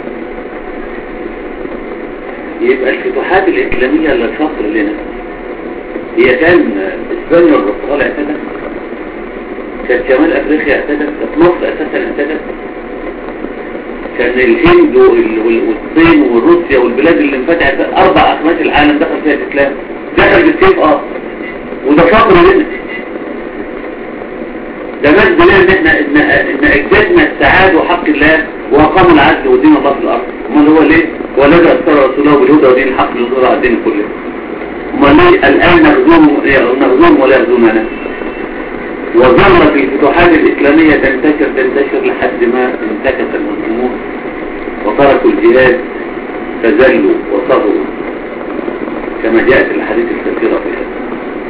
S1: يبقى الفتوحات الإسلامية اللي الفقر لنا هي كان اسبانيا والبرتغال اعتدت كان شمال افريقيا اعتدت كانت مصر اساسا اعتدت كان الهند والصين وروسيا والبلاد اللي انفتحت اربع اقمات العالم دخل فيها الاسلام دخل بالسيف اه وده فقر لنا ده مجد لنا ان احنا ان ان اجدادنا استعادوا حق الله واقاموا العدل ودين الله في الارض امال هو ليه ولدى اكثر رسوله بالهدى ودين الحق ليظهر على الدين كله امال ليه الان نغزوهم نغزوهم ولا يغزوننا وظلت الفتوحات الاسلاميه تنتشر تنتشر لحد ما انتكس المسلمون وتركوا الجهاد فزلوا وصغروا كما جاءت الحديث الكثيره في هذا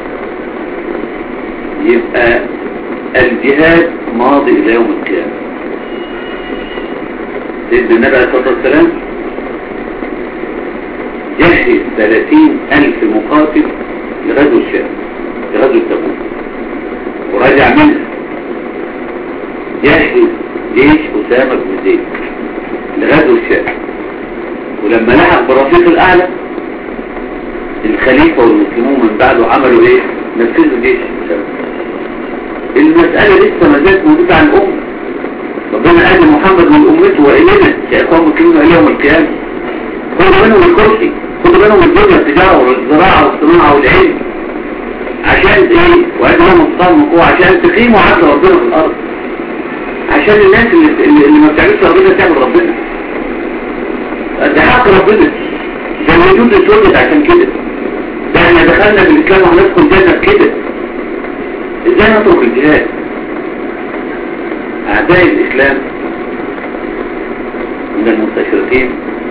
S1: يبقى الجهاد ماضي إلى يوم القيامة سيدنا النبي عليه الصلاة والسلام جهز ثلاثين ألف مقاتل لغزو الشام لغزو التبوك ورجع منها جهز جيش أسامة بن زيد لغزو الشام ولما لحق برفيق الأعلى الخليفة والمسلمون من بعده عملوا ايه نفذوا جيش أسامة المسألة لسه ما زالت موجودة عن الأمة ربنا قال محمد من أمته وإلينا يا إخوان مسلمين إلى يوم القيامة كل منهم الكرسي خدوا بالهم من الدنيا التجارة والزراعة والصناعة والعلم عشان ايه وعندهم مصطفى قوة عشان تقيموا عدل ربنا في الارض عشان الناس اللي, اللي ما بتعملش ربنا تعمل ربنا ده حق ربنا ده الوجود اتوجد عشان كده ده احنا دخلنا بالاسلام وهندخل جنة كده ازاي نترك الجهاد اعداء الاسلام من المستشرقين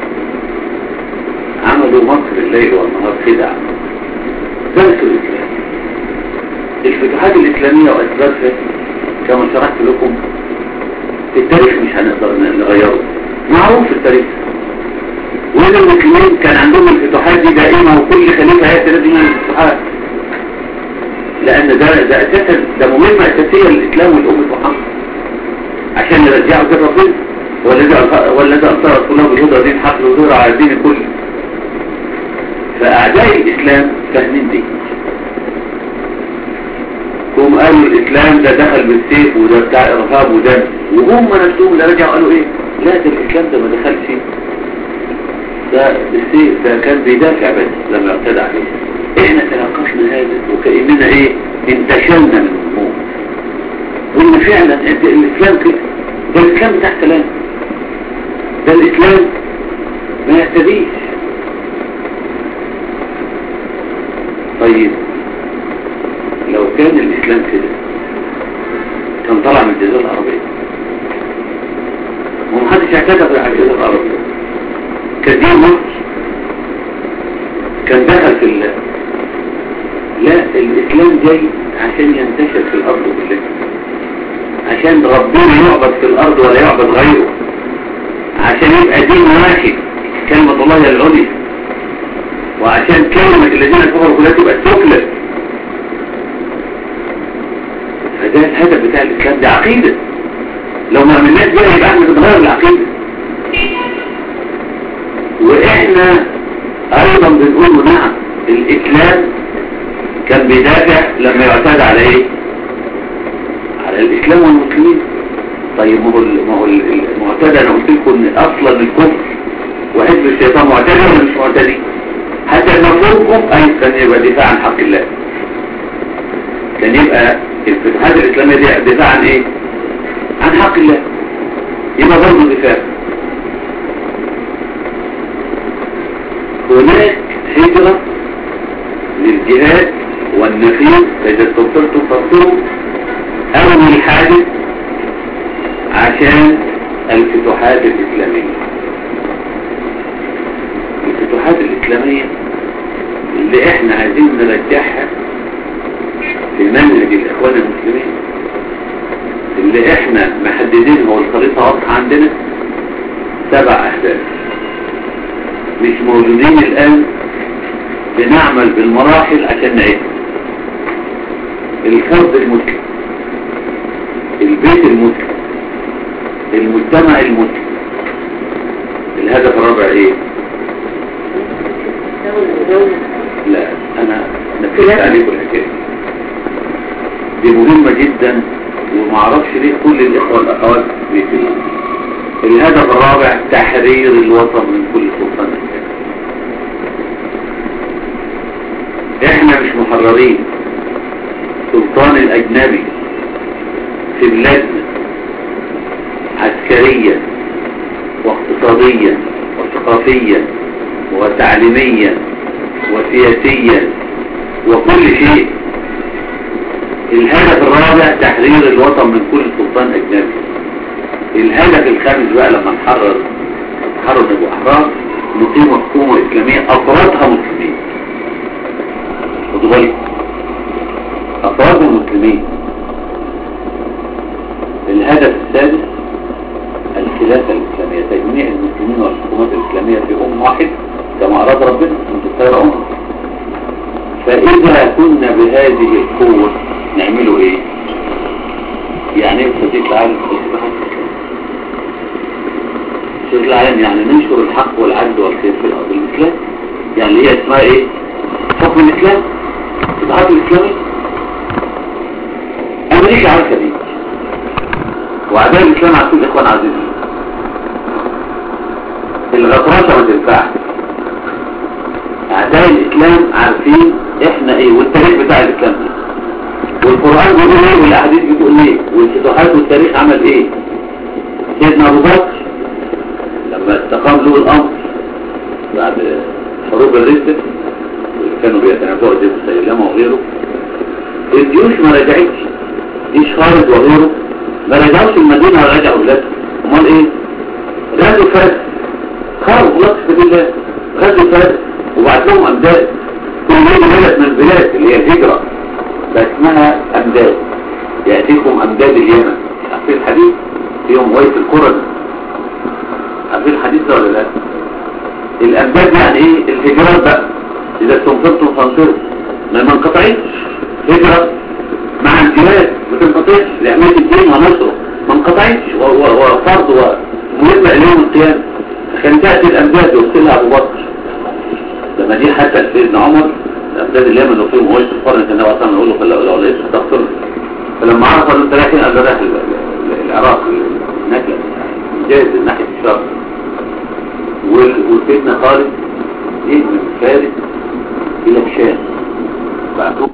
S1: عملوا مصر الليل والنهار خدع درسوا الاسلام الفتوحات الاسلامية واسبابها كما شرحت لكم في التاريخ مش هنقدر نغيره معروف في التاريخ وإن المسلمين كان عندهم الفتوحات دي دائمة وكل خليفة هي لازم يعمل الفتوحات لأن ده ده أساسا ده مهمة أساسية للإسلام والأمة محمد عشان نرجعه دين ربنا والذي أنصر رسوله بالهدى دين حق الهدى على الدين كله فأعداء الإسلام فاهمين دي هم قالوا الإسلام ده دخل بالسيف وده بتاع إرهاب وده وهم نفسهم اللي رجعوا قالوا إيه لا ده الإسلام ده ما دخلش ده بالسيف ده كان بيدافع بس لما اعتدى عليه احنا تناقشنا هذا وكأننا ايه انتشلنا من الامور وان فعلا الاسلام كده ده الاسلام بتاع كلام ده الاسلام ما يهتديش طيب لو كان الاسلام كده كان طلع من الجزيرة العربية ومحدش اعتدى على الجزيرة العربية كان دي مصر كان دخل في الله لا الإسلام جاي عشان ينتشر في الأرض كلها عشان ربنا يعبد في الأرض ولا يعبد غيره عشان يبقى دين واحد كلمة الله هي العليا وعشان كلمة الذين كفروا كلها تبقى السفلى فده الهدف بتاع الإسلام ده عقيدة لو ما عملناش بيها يبقى احنا بنغير العقيدة واحنا ايضا بنقول نعم الاسلام كان بيدافع لما يعتاد على ايه على الاسلام والمسلمين طيب ما هو ما هو المعتاد انا قلت لكم ان اصلا الكفر وحزب الشيطان معتدي ولا مش معتدي حتى مفهومكم اي كان يبقى دفاع عن حق الله كان يبقى الفتوحات الاسلاميه دي دفاع عن ايه عن حق الله يبقى برضه دفاع هناك هجرة للجهاد والنفير فإذا استوصلتم فاصلوا أو الحادث عشان الفتوحات الإسلامية الفتوحات الإسلامية اللي احنا عايزين نرجعها في منهج الإخوان المسلمين اللي احنا محددينها والخريطة واضحة عندنا سبع أهداف مش موجودين الآن بنعمل بالمراحل عشان نعيد الفرد المسلم البيت المسلم المجتمع المسلم الهدف الرابع ايه لا انا نفذت عليكم الحكايه دي مهمة جدا ومعرفش ليه كل الاخوة والاخوات بيتلون الهدف الرابع تحرير الوطن من كل سلطان احنا مش محررين سلطان الاجنبي في بلادنا عسكريا واقتصاديا وثقافيا وتعليميا وسياسيا وكل شيء الهدف الرابع تحرير الوطن من كل سلطان اجنبي الهدف الخامس بقى لما نحرر نحرر نبقى احرار نقيم حكومة اسلامية افرادها مسلمين خدوا بالكم افراد المسلمين الهدف السادس الخلافة الاسلامية تجميع المسلمين والحكومات الاسلامية في ام واحد كما اراد ربنا انتم خير امه فاذا كنا بهذه القوة نعمله ايه يعني ايه صديق العالم صديق العالم يعني ننشر الحق والعدل والخير في الارض الاسلام يعني هي اسمها ايه حكم الاسلام الاتحاد الاسلامي امريكا عارفه دي واعداء الاسلام عارفين اخوان عزيزين الغطرسه ما تنفعش اعداء الاسلام عارفين احنا ايه والتاريخ بتاع الاسلام ايه والقرآن بيقول ايه والاحاديث بتقول ايه والفتوحات والتاريخ عمل ايه سيدنا ابو بكر لما استقام له الامر بعد حروب الردة اللي كانوا بيتنازعوا زي مسيلمة وغيره الجيوش ما رجعتش جيش خالد وغيره ما رجعوش المدينة ورجعوا بلادهم امال ايه غزوا فارس خرجوا الله في سبيل الله غزوا فارس وبعت لهم امداد كل يوم بلد من البلاد اللي هي الهجرة بقى اسمها امداد يأتيكم امداد اليمن عارفين الحديث فيهم ويس القرن عارفين الحديث ده ولا لا الامداد يعني ايه الهجرات بقى اذا استنفرتم فانصروا ما ما انقطعتش هجرة مع الجهاد ما تنقطعش لأمات الدين ونصره ما انقطعتش وفرض ومهمة اليوم القيامة عشان تأتي الأمداد يوصلها أبو بكر لما دي حتى سيدنا عمر الأمداد اليمن وفيهم هو القرن كان هو أصلا يقول له فلا لو لقيت تستغفر لما عرف قالوا انت رايحين قال له رايح العراق النكلة جاهز ناحية الشرق وسيدنا خالد ايه من فارس الى الشام بعدهم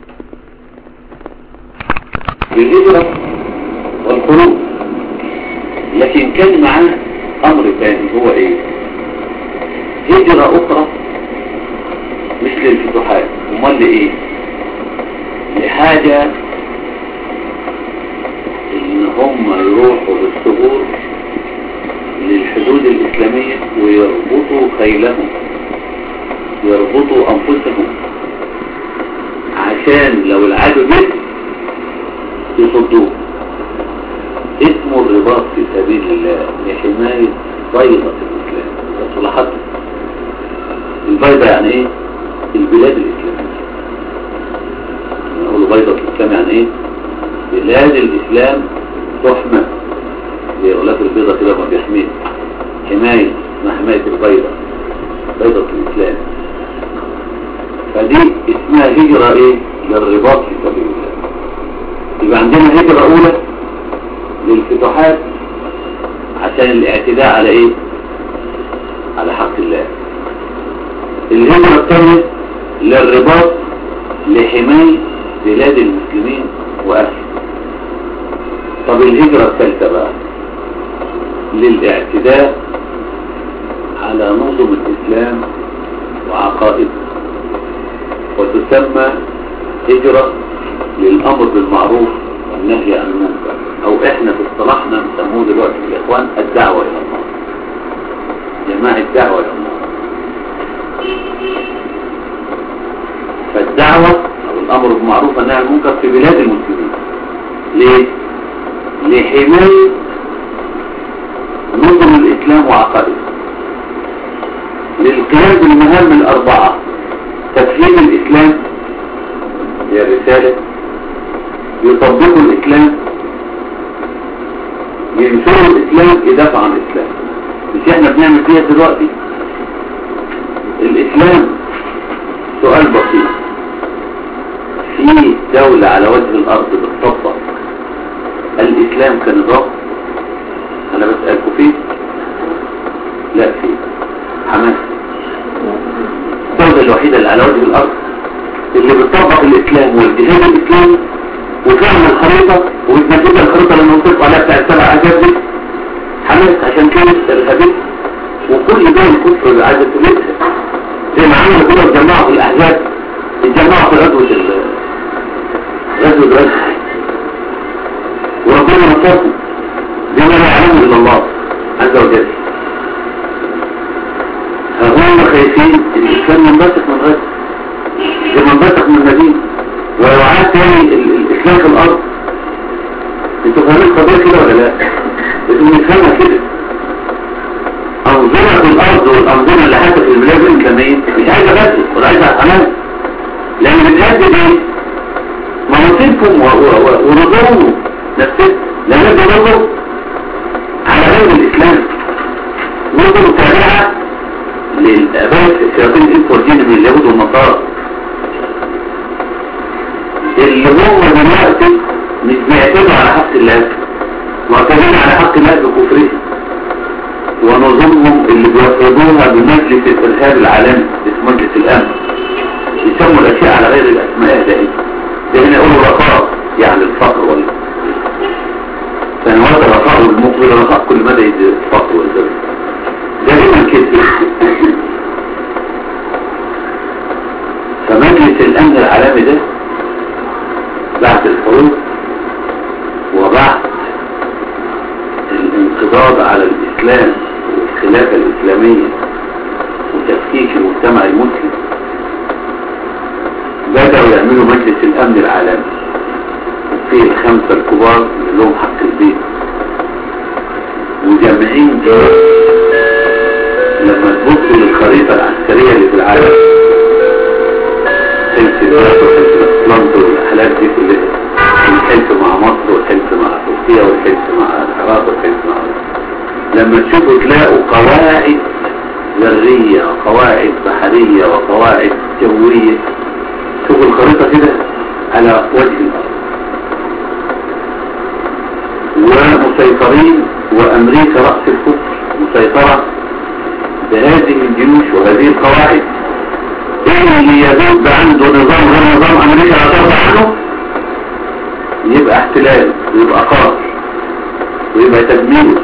S1: الهجرة والخروج لكن كان معاه امر ثاني هو ايه هجرة اخرى مثل الفتوحات امال لايه لحاجة ان هم يروحوا بالثغور للحدود الاسلامية ويربطوا خيلهم يربطوا انفسهم عشان لو العدو جه يصدوه اسمه الرباط في سبيل الله لحماية بيضة الإسلام وصلاحته البيضة يعني ايه البلاد الإسلامية نقول بيضة الإسلام يعني ايه بلاد الإسلام تحمى لغلاف البيضة كده ما بيحميه حماية ما حماية البيضة بيضة الإسلام فدي اسمها هجرة ايه للرباط في سبيل الله يبقى عندنا هجرة اولى للفتوحات عشان الاعتداء على ايه على حق الله الهجرة الثانية للرباط لحماية بلاد المسلمين واهلهم طب الهجرة الثالثة بقى للاعتداء على نظم الاسلام وعقائده وتسمى هجرة للأمر بالمعروف والنهي عن المنكر أو إحنا في اصطلاحنا بنسموه دلوقتي يا إخوان الدعوة إلى الله جماعة الدعوة إلى الله فالدعوة أو الأمر بالمعروف والنهي عن المنكر في بلاد المسلمين ليه؟ لحماية نظم الإسلام وعقائده للقيام بالمهام الأربعة تفهيم الإسلام هي الرسالة يطبقوا الإسلام ينشروا الإسلام يدافع عن الإسلام مش احنا بنعمل فيها دلوقتي الإسلام سؤال بسيط في دولة على وجه الأرض بتطبق الإسلام كنظام أنا بسألكم فيه لا فيه حماس الدولة الوحيدة اللي على وجه الأرض اللي بتطبق الإسلام والجهاد الإسلامي وفهم الخريطة وبتنفذ الخريطة لما نطلق عليها بتاع السبع أجاب دي حماس عشان كده الهدف وكل دول الكفر عايزة تمسها زي ما عملوا كده اتجمعوا في الأحزاب اتجمعوا في غزوة ال غزوة غزوة وربنا نصرهم بما لا يعلمه إلا الله عز وجل هم خايفين الإسلام ينبثق من غزة زي ما انبثق من المدينة ولو عاد تاني الإسلام في الأرض انتوا فاهمين القضية كده ولا لا؟ انتوا بنفهمها كده أنظمة الأرض والأنظمة اللي حتى في البلاد الإسلامية مش عايزة بس ولا عايزة حماس لأن بتهدد إيه؟ مناطقكم ونظامهم نفسه لأن ده نظر على غير الإسلام نظر تابعة للآباء الشياطين الإنس والجن من اليهود والنصارى اللي هم دلوقتي مش بيعتمدوا على حق الله معتمدين على حق الله بكفرهم ونظامهم اللي بيفرضوها بمجلس الارهاب العالمي اسمه مجلس الامن يسموا الاشياء على غير الاسماء ده ده هنا يقولوا رخاء يعني الفقر ولا سنوات الرخاء والمقبل الرخاء كل مدى يدي الفقر والذل دائما كده فمجلس الامن العالمي ده بعد الحروب وبعد الانقضاض على الاسلام والخلافة الاسلامية وتفكيك المجتمع المسلم بدأوا يعملوا مجلس الامن العالمي وفيه الخمسة الكبار اللي لهم حق البيت وجامعين لما تبصوا للخريطة العسكرية اللي في العالم حلف الناس وحلف الاسلام والحالات دي كلها الحلف مع مصر والحلف مع تركيا والحلف مع العراق والحلف مع لما تشوفوا تلاقوا قواعد ذرية وقواعد بحرية وقواعد جوية شوفوا الخريطة كده على وجه الأرض ومسيطرين وأمريكا رأس الكفر مسيطرة بهذه الجيوش وهذه القواعد اللي يذوب عنده نظام غير نظام أمريكا لا ترضى عنه يبقى احتلال ويبقى قهر ويبقى تدمير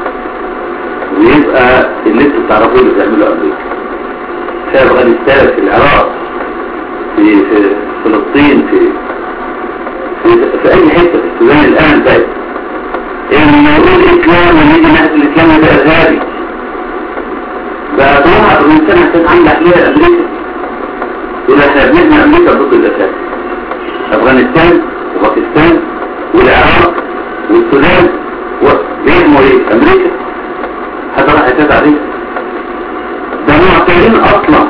S1: ويبقى اللي انتوا بتعرفوه اللي بتعمله امريكا في افغانستان في العراق في في فلسطين في في, في اي حته في السودان الان طيب اللي يقول الاسلام ويجي ناحيه الاسلام ده ارهابي بقى طبعا افغانستان عشان عامله احلال امريكا يقول احنا بنبني امريكا ضد الاساس افغانستان وباكستان والعراق والسودان بيهموا ايه امريكا حتى راح يتابع عليه ده معترين اصلا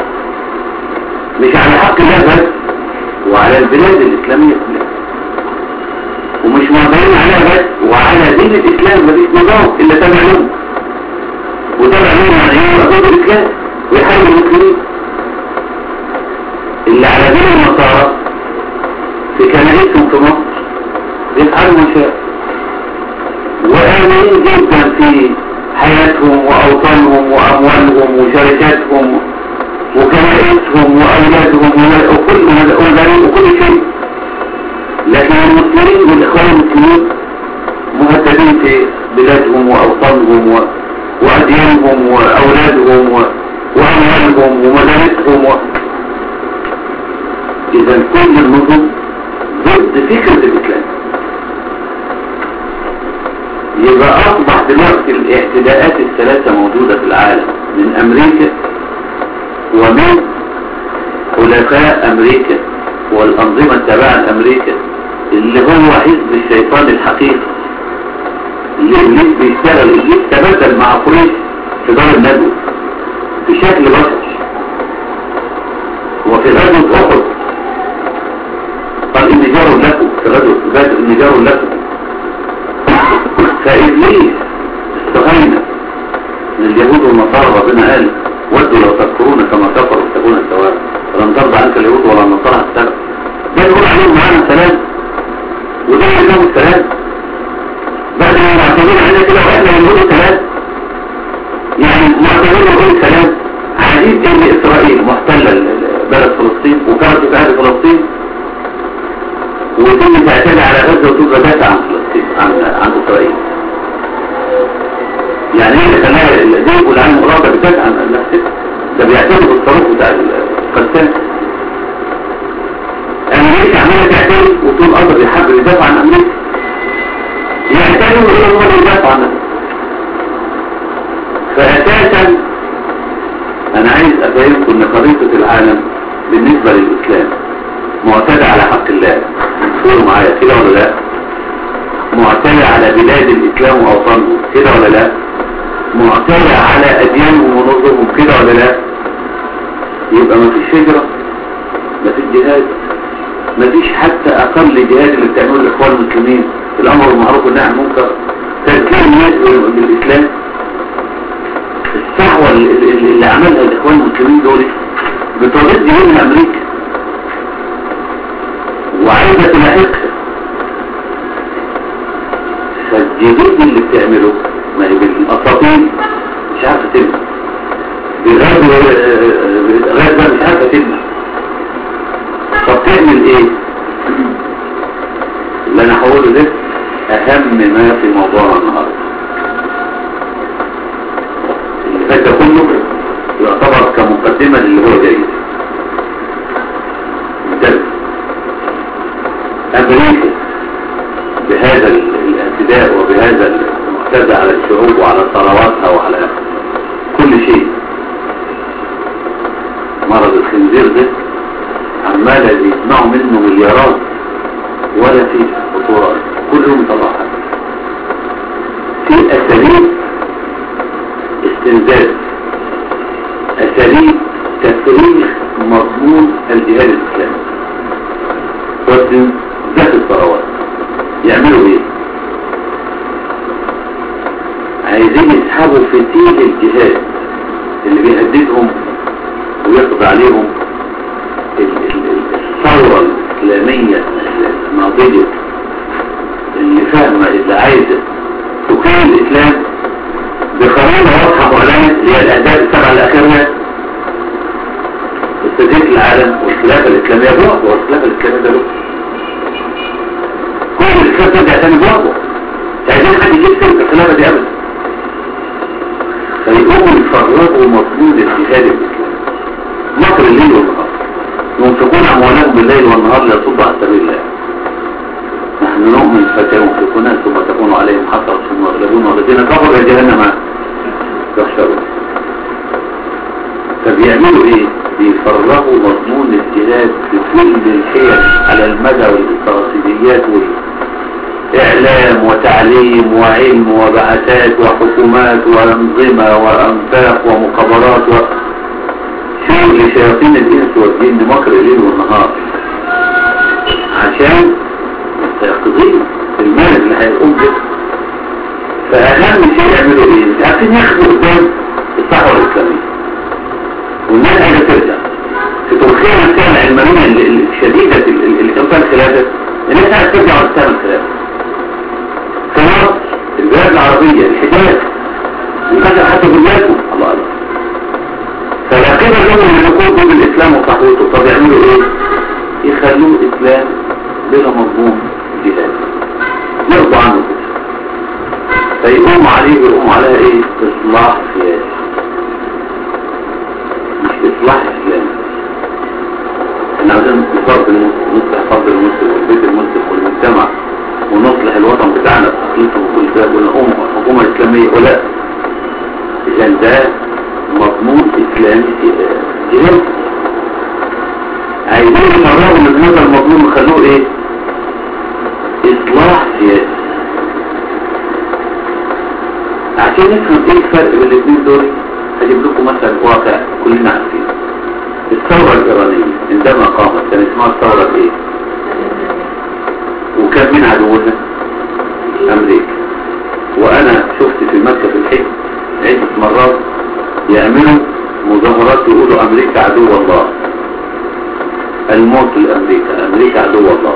S1: مش على حق الله بس وعلى البلاد الاسلامية كلها ومش معترين عليها بس وعلى دين الاسلام مفيش نظام الا تابع لهم وتابع لهم يعني ايه ضد الاسلام ويحارب المسلمين اللي على دين النصارى في كنائسهم في مصر بيفعلوا مشاكل وآمنين جدا في حياتهم وأوطانهم وأموالهم وشركاتهم وكنائسهم وأولادهم وكل وكل وكل شيء لكن المسلمين والإخوان المسلمين مهددين في بلادهم وأوطانهم و... وأديانهم وأولادهم و... وأموالهم ومدارسهم و... إذا كل النظم ضد فكرة الإسلام يبقى أصبح دلوقتي الاعتداءات الثلاثة موجودة في العالم من أمريكا ومن خلفاء أمريكا والأنظمة التابعة لأمريكا اللي هو حزب الشيطان الحقيقي اللي إبليس بيشتغل إبليس تبدل مع قريش في دار الندوة بشكل بشر وفي غزوة أحد قال إن جار لكم في غزوة بدر إن جار لكم فإبليس استغينا من اليهود والنصارى ربنا قال ودوا لو تكفرون كما كفروا تكون السواء فلن ترضى عنك اليهود ولا النصارى السلام ده يقول عليهم معانا السلام وده يقول السلام بعد ما معتمين علينا كده واحنا يقولوا السلام يعني معتمين يقول السلام عزيز ان اسرائيل محتلة بلد فلسطين وكانت في اهل فلسطين وتم تعتدي على غزة وتبقى دافع عن فلسطين عن, عن اسرائيل يعني ايه اللي خلاها زي يقول عنه مرابع بتدافع عن نفسه ده بيعتمد بالصاروخ بتاع القسام امريكا عماله تعتمد وطول قدر يحب يدافع عن امريكا يعتمد ويقول هو اللي يدافع عن نفسه فاساسا انا عايز افهمكم ان خريطة العالم بالنسبة للاسلام معتدى على حق الله تقولوا معايا كده ولا لا معتدى على بلاد الاسلام واوطانهم كده ولا لا معتدى على اديانهم ونظرهم كده ولا لا يبقى ما فيش هجرة ما فيش جهاد ما فيش حتى اقل جهاد اللي بتعمله الاخوان المسلمين الامر المعروف والنهي عن المنكر تذكير الناس بالاسلام الصحوة اللي, اللي عملها الاخوان المسلمين دول بترد منها امريكا وعايزة تلاحقها فالجديد اللي بتعمله ما هي بالاساطيل مش عارفه تمنع بالغاز الغاز ده مش عارفه تمنع طب تعمل ايه اللي انا هقوله ده اهم ما في موضوعنا النهارده اللي فات ده كله يعتبر كمقدمه للي هو جاي مثال امريكا بهذا الاعتداء وبهذا المعتدى على الشعوب وعلى ثرواتها وعلى كل شيء مرض الخنزير ده عمال يصنعوا منه مليارات ولا في خطورات كل يوم طلعها في اساليب استنزاف اساليب تفريغ مضمون الجهاد الاسلامي واستنزاف الثروات يعملوا ايه عايزين يسحبوا فتيل الجهاد اللي بيهددهم ويقضي عليهم الثورة الإسلامية الناضجة اللي فاهمة اللي عايزة تقيم الإسلام بقرار واضحة معلنة اللي هي الأهداف السبعة الأخيرة استديك العالم والخلافة الإسلامية بوقت والخلافة الإسلامية ده بوقت كل الإسلام ترجع تاني بوقت عايزين حد يجيب سلك الخلافة دي أبدا فيقوموا يفرغوا مطلوب الجهاد الإسلامي مصر الليل والنهار ينفقون أموالهم بالليل والنهار ليصدوا عن سبيل الله نحن نؤمن فسينفقون ثم تكون عليهم حسرة ثم يغلبون والذين كفروا يا جهنم يحشرون فبيعملوا ايه؟ بيفرغوا مضمون الجهاد بكل الحيل على المدى والاستراتيجيات والإعلام وتعليم وعلم وبعثات وحكومات وأنظمة وأنفاق ومخابرات و... شغل شياطين الإنس والجن مكر الليل والنهار عشان يقضي المال اللي هيقوم به فأهم شيء يعملوا ايه؟ انت عارفين ياخدوا قدام الصحوة الإسلامية والناس عايزة ترجع في تركيا نفسها العلمانية الشديدة اللي كان فيها الخلافة الناس عايزة ترجع وتستعمل الخلافة في مصر البلاد العربية الحجاز وكذا حتى بلادهم الله الله فالعقيدة لهم ان يكون ضد الاسلام وصحوته طب يعملوا ايه يخلوه اسلام بلا مضمون جهاد يرضوا عنه كده فيقوم عليه ويقوم عليها ايه اصلاح سياسي مش اصلاح اسلامي احنا عايزين فرض المسلم نصلح فرض المسلم والبيت المسلم والمجتمع ونصلح الوطن بتاعنا بتخليصه وكل ده ونقوم حكومة اسلامية ولا اذا ده مضمون اسلامي جهاد عايزين يفرغوا من هذا المضمون وخلوه ايه اصلاح سياسي عشان نفهم ايه الفرق بين الاثنين دول هجيب لكم مثلا واقع كلنا عارفين الثورة الإيرانية عندما قامت كان اسمها الثورة ايه وكان من عدوها أمريكا وأنا شفت في مكة في الحج عدة مرات يعملوا مظاهرات يقولوا أمريكا عدو الله الموت لأمريكا أمريكا عدو الله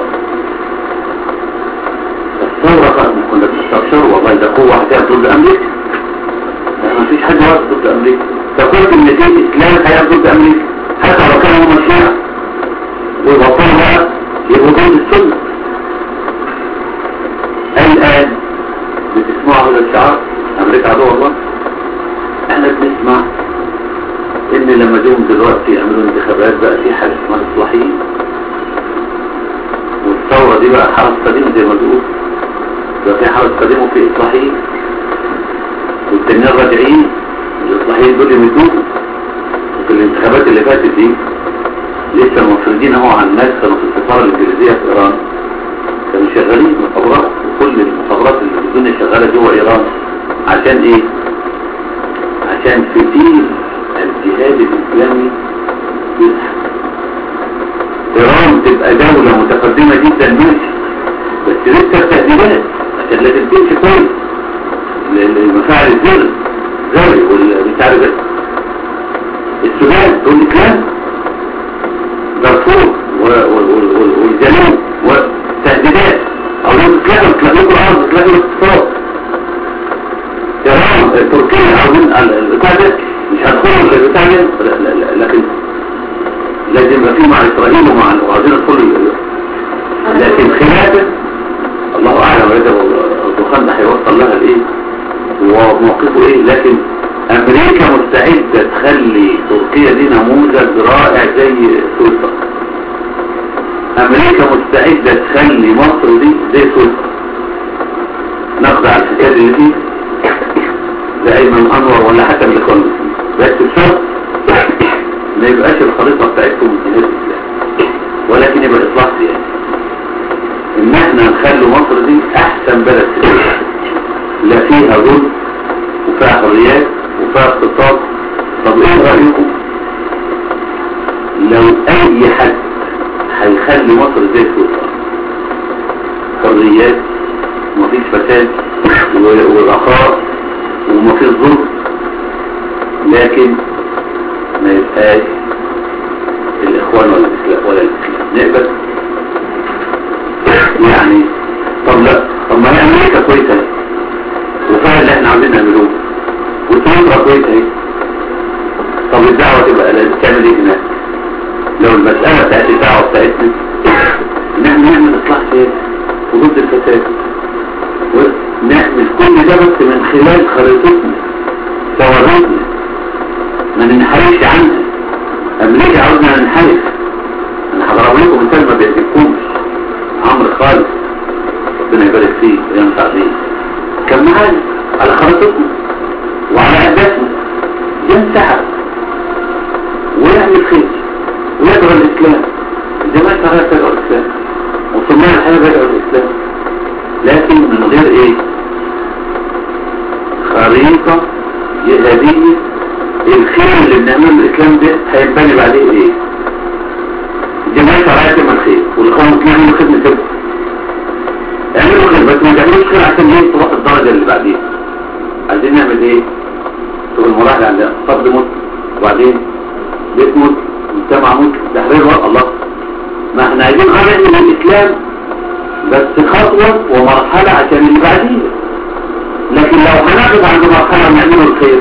S1: الثورة بقى كنا بنستبشروا والله ده قوة هتقف ضد أمريكا ما فيش حد واقف ضد أمريكا فقلت إن في إسلام هيقف ضد أمريكا حتى لو كانوا هم الشيعة ويبطلوا بقى يبقوا ضد السنة الآن بتسمعوا هذا الشعار أمريكا عدو الله احنا بنسمع ان لما جم دلوقتي يعملوا انتخابات بقى في حاجة اسمها اصلاحيين والثورة دي بقى حرس قديم زي ما بيقول بقى في حرس قديم وفي اصلاحيين والتانيين راجعين الاصلاحيين دول يمدوهم وفي الانتخابات اللي فاتت دي لسه مفردين اهو عن الناس كانوا في السفارة الانجليزية في ايران كانوا شغالين مخابرات وكل المخابرات اللي في الدنيا شغالة جوه ايران عشان ايه عشان فتيل الجهاد الإسلامي يزحف إيران تبقى دولة متقدمة جدا ماشي بس لسه التهديدات عشان لازم تمشي كويس لمفاعل الزر زري والمش عارف السودان تقول الكلام دارفور والجنوب وتهديدات او لو تتلقوا تلاقوا الارض تلاقوا الاقتصاد تركيا عاوزين البتاع ده مش هدخلوا البتاع ده لا- لا- لا- لكن لازم يبقى في مع اسرائيل ومع وعايزين ندخل لكن خلافه الله اعلم اذا الدخان ده هيوصل لها لايه وموقفه ايه لكن امريكا مستعدة تخلي تركيا دي نموذج رائع زي سويسرا امريكا مستعدة تخلي مصر دي زي سويسرا نخضع الحكاية اللي فيه لأيمن أنور ولا حتى من الإخوان المسلمين. بس بشرط ما يبقاش الخريطة بتاعتهم جهاز الإسلام ولكن يبقى إصلاح سياسي إن احنا نخلي مصر دي أحسن بلد في العالم. لا فيها ظلم وفيها حريات وفيها اقتصاد طب ايه رأيكم لو اي حد هيخلي مصر زي سويسرا حريات ومفيش فساد و- ورخاء ومفيش ظلم لكن ما يبقاش الاخوان ولا الاسلام ولا الاسلام نقبل يعني طب لا طب ما هي امريكا كويسه وفيها اللي احنا عاوزين نعملوه وسويسرا كويسه اهي طب الدعوه تبقى لازم تعمل ايه هناك لو المساله بتاعت الدعوه بتاعتنا ان احنا نعمل اصلاح سياسي وضد الفساد ونعمل كل ده بس من خلال خريطتنا ثوراتنا ما ننحرفش عنها امريكا عاوزنا ننحرف انا هضرب لكم مثال ما بيعجبكمش عمرو خالد ربنا يبارك فيه وينفع فيه كان معانا على خريطتنا وعلى اهدافنا ينسحب ويعمل خير ويدعو الاسلام الجماعة الشرعية تدعو الاسلام وصناع الحياة بدعو الاسلام لكن من غير ايه خريطة جهادية الخير اللي بنعمله الاسلام ده هيبني بعدين ايه الجماعة الشرعية تعمل خير والاخوان المسلمين يعملوا خدمة كده اعملوا خير بس ما تعملوش خير عشان ايه تروح الدرجة اللي بعدين عايزين نعمل ايه شوف المراحل عندنا فرد مسلم وبعدين بيت مسلم مجتمع مسلم تحرير ورق الله ما احنا عايزين غير من الاسلام بس خطوة ومرحلة عشان اللي بعدين لكن لو هناخد عند مرحلة ونعمله الخير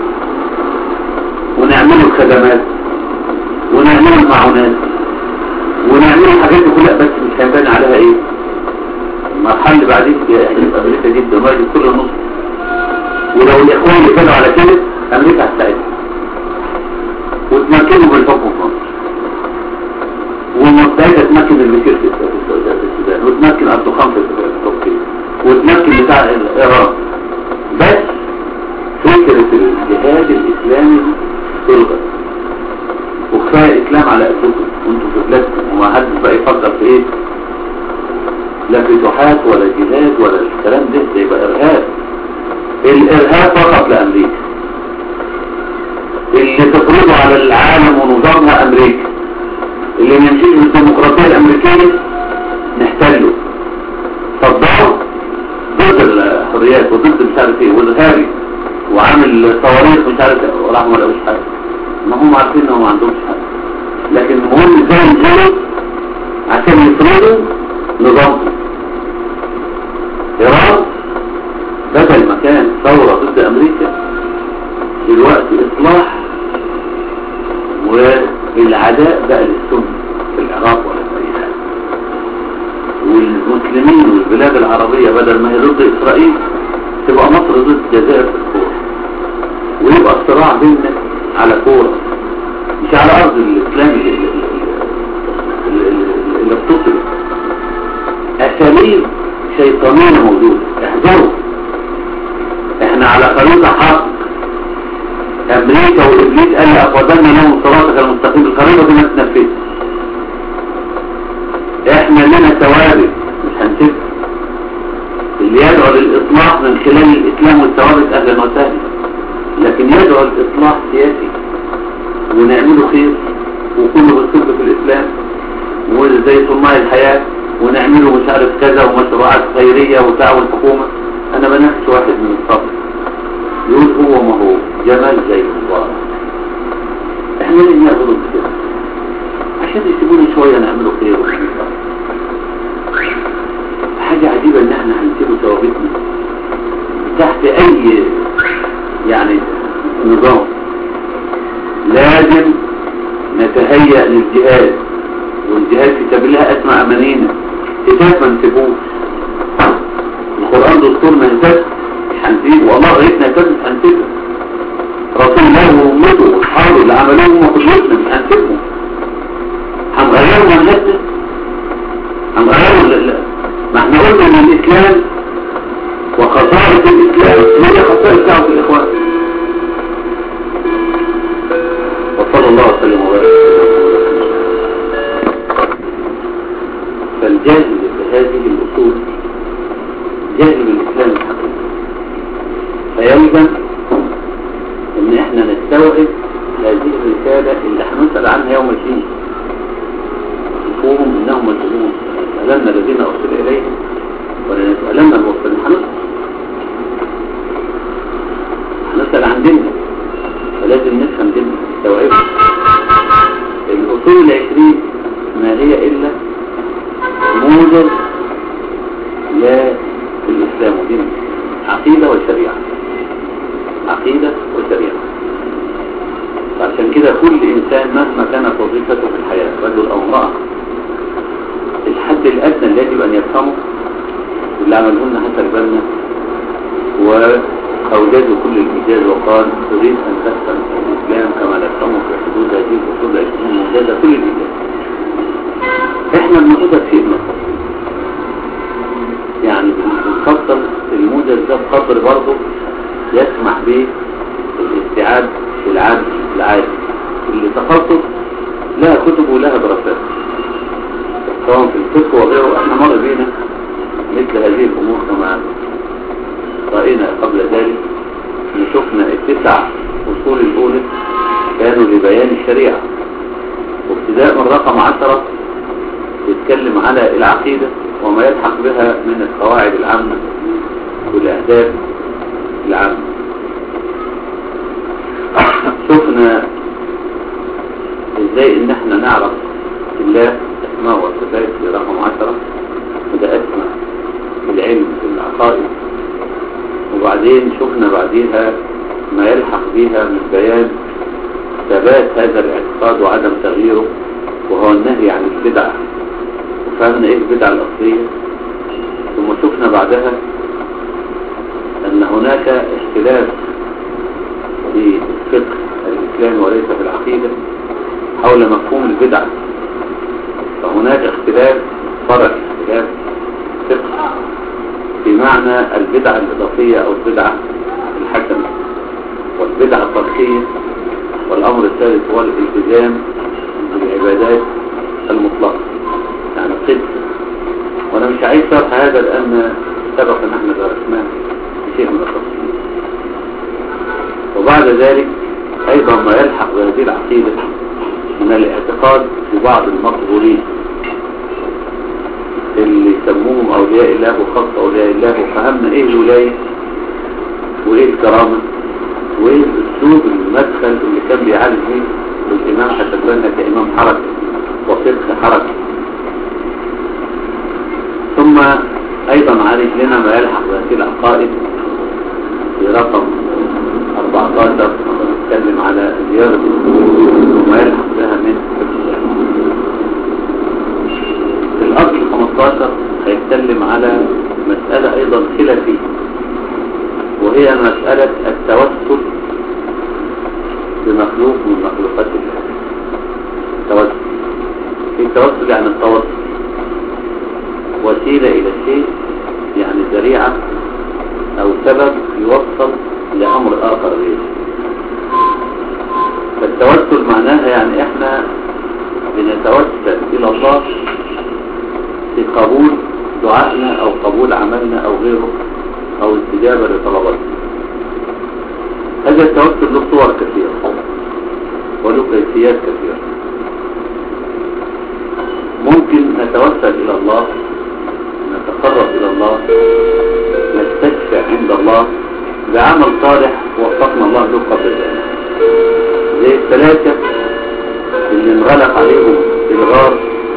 S1: ونعمله الخدمات ونعمله المعونات ونعمله الحاجات دي كلها بس مش هيبان عليها ايه المرحلة اللي بعدين هتبقى امريكا جدا وهي كل نص ولو الاخوان اللي كانوا على كده امريكا هتساعدهم وتمكنوا بالحكم في مصر ومستعدة تمكن المشير في السودان وتمكن اردوغان في تركيا وتمكن بتاع ايران بس فكرة الجهاد الاسلامي تلغى وكفاية اسلام على اسلوبكم وانتم في بلادكم وما حدش بقى يفكر في ايه لا فتوحات ولا جهاد ولا الكلام ده ده يبقى ارهاب الارهاب فقط لامريكا اللي تفرضه على العالم ونظامها امريكا اللي ما يمشيش بالديمقراطيه الامريكيه نحتله صدام ضد الحريات وضد مش عارف ايه والارهابي وعامل صواريخ مش عارف ايه ولا عمل مش حاجه ما هم عارفين انهم ما عندهمش حاجه لكن المهم ازاي ينزلوا عشان يفرضوا نظامهم ايران بدل ما كان ثورة ضد امريكا دلوقتي اصلاح والعداء بقى للسنة في العراق ولا في اي حاجة والمسلمين والبلاد العربية بدل ما هي ضد اسرائيل تبقى مصر ضد الجزائر في الكورة ويبقى الصراع بيننا على كورة مش على ارض الاسلام اللي, اللي, اللي, اللي بتطلق اساليب شيطانية موجودة احذروا احنا على خريطة حق امريكا وابليس قال لأقودنا لهم صراطك المستقيم الخريطة دي ما تنفذ احنا لنا ثوابت مش هنسيبها اللي يدعو للاصلاح من خلال الاسلام والثوابت اهلا وسهلا لكن يدعو الاصلاح سياسي ونعمله خير وكله بالصدق في الاسلام وزي صناع الحياة ونعمله مش عارف كذا ومشروعات خيرية وتعاون الحكومة انا بنفس واحد من الصبر يقول هو ما هو جمال زي مبارك احنا ليه نعمله كده عشان يسيبوني شوية نعمله خير وخير حاجة عجيبة ان احنا هنسيبه ثوابتنا تحت اي لازم نتهيأ للجهاد والجهاد في سبيل الله أسمع أمانينا كتاب ما نسيبوش القرآن دستور ما نسيبش هنسيبه والله غيرنا كتاب مش هنسيبه رسول الله وأمته وأصحابه اللي عملوهم وكلنا مش هنسيبهم هنغيروا منهجنا هنغيروا ال- ال- ما احنا قلنا ان الاسلام وخصائص الاسلام هي خصائص دعوة الاخوان وصلى الله وسلم وبارك فالجاهل بهذه الاصول جاهل بالاسلام الحقيقي فيلزم ان احنا نستوعب هذه الرسالة اللي هنسأل عنها يوم الدين يشوفوهم انهم مسؤولون لنسألن الذين ارسل اليهم ولنسألن المرسلين هنسأل هنسأل عن ديننا فلازم نفهم ديننا نستوعبها الاصول العشرين ما هي الا موجز للاسلام ودين عقيدة وشريعة عقيدة وشريعة فعشان كده كل إنسان مهما كانت وظيفته في الحياة رجل أو امرأة الحد الأدنى اللي يجب أن يفهمه واللي عمله لنا حتى البنا وأوجدوا كل الإيجاز وقال تريد أن تفهم الإسلام كما نفهمه في حدود هذه الأصول العشرين موجودة كل الإيجاز إحنا بناخدها في شيء يعني بنفضل الموجز ده بقدر برضه يسمح به الاستيعاب العادي العادي اللي تخصص لها كتب ولها دراسات سواء في الفقه وغيره احنا مر بينا مثل هذه الامور كما رأينا قبل ذلك ان شفنا التسع اصول الاولى كانوا لبيان الشريعة وابتداء من رقم عشرة يتكلم على العقيدة وما يلحق بها من القواعد العامة والاهداف العامة شفنا ازاي ان احنا نعرف الله اسماء والصفات في رقم عشرة وده اسماء العلم في العقائد وبعدين شفنا بعديها ما يلحق بها من بيان ثبات هذا الاعتقاد وعدم تغييره وهو النهي عن البدع وفهمنا ايه البدع الاصلية ثم شفنا بعدها ان هناك اختلاف في الفقه الإسلامي وليس في العقيدة حول مفهوم البدعة فهناك اختلاف فرع اختلاف فقه في معنى البدعة الإضافية أو البدعة الحسنة والبدعة التركية والأمر الثالث هو الالتزام بالعبادات المطلقة يعني قد وأنا مش عايز شرح هذا لأن سبق أن احنا درسناه شيء من التفصيل وبعد ذلك أيضا ما يلحق بهذه العقيدة من الاعتقاد في بعض المقبولين اللي يسموهم أولياء الله وخاص أولياء الله وفهمنا إيه الولاية وإيه الكرامة وإيه الأسلوب المدخل اللي كان بيعالج فيه الإمام حسن بنا كإمام حركة وفقه حركة ثم أيضا عالج لنا ما يلحق بهذه العقائد في رقم 14 نتكلم على زيارة وما يلحق بها من في الأصل 15 هيتكلم على مسألة أيضا خلافية وهي مسألة التوسل بمخلوق من مخلوقات الله التوسل في التوسل يعني التوسل وسيلة إلى شيء يعني ذريعة أو سبب يوصل لأمر آخر غيره فالتوسل معناها يعني احنا بنتوسل إلى الله في قبول دعائنا أو قبول عملنا أو غيره أو استجابة لطلباتنا هذا التوسل له صور كثيرة وله كيفيات كثيرة ممكن نتوسل إلى الله نتقرب إلى الله نستشفع عند الله بعمل صالح وفقنا الله له قبل ذلك زي الثلاثة اللي انغلق عليهم الغار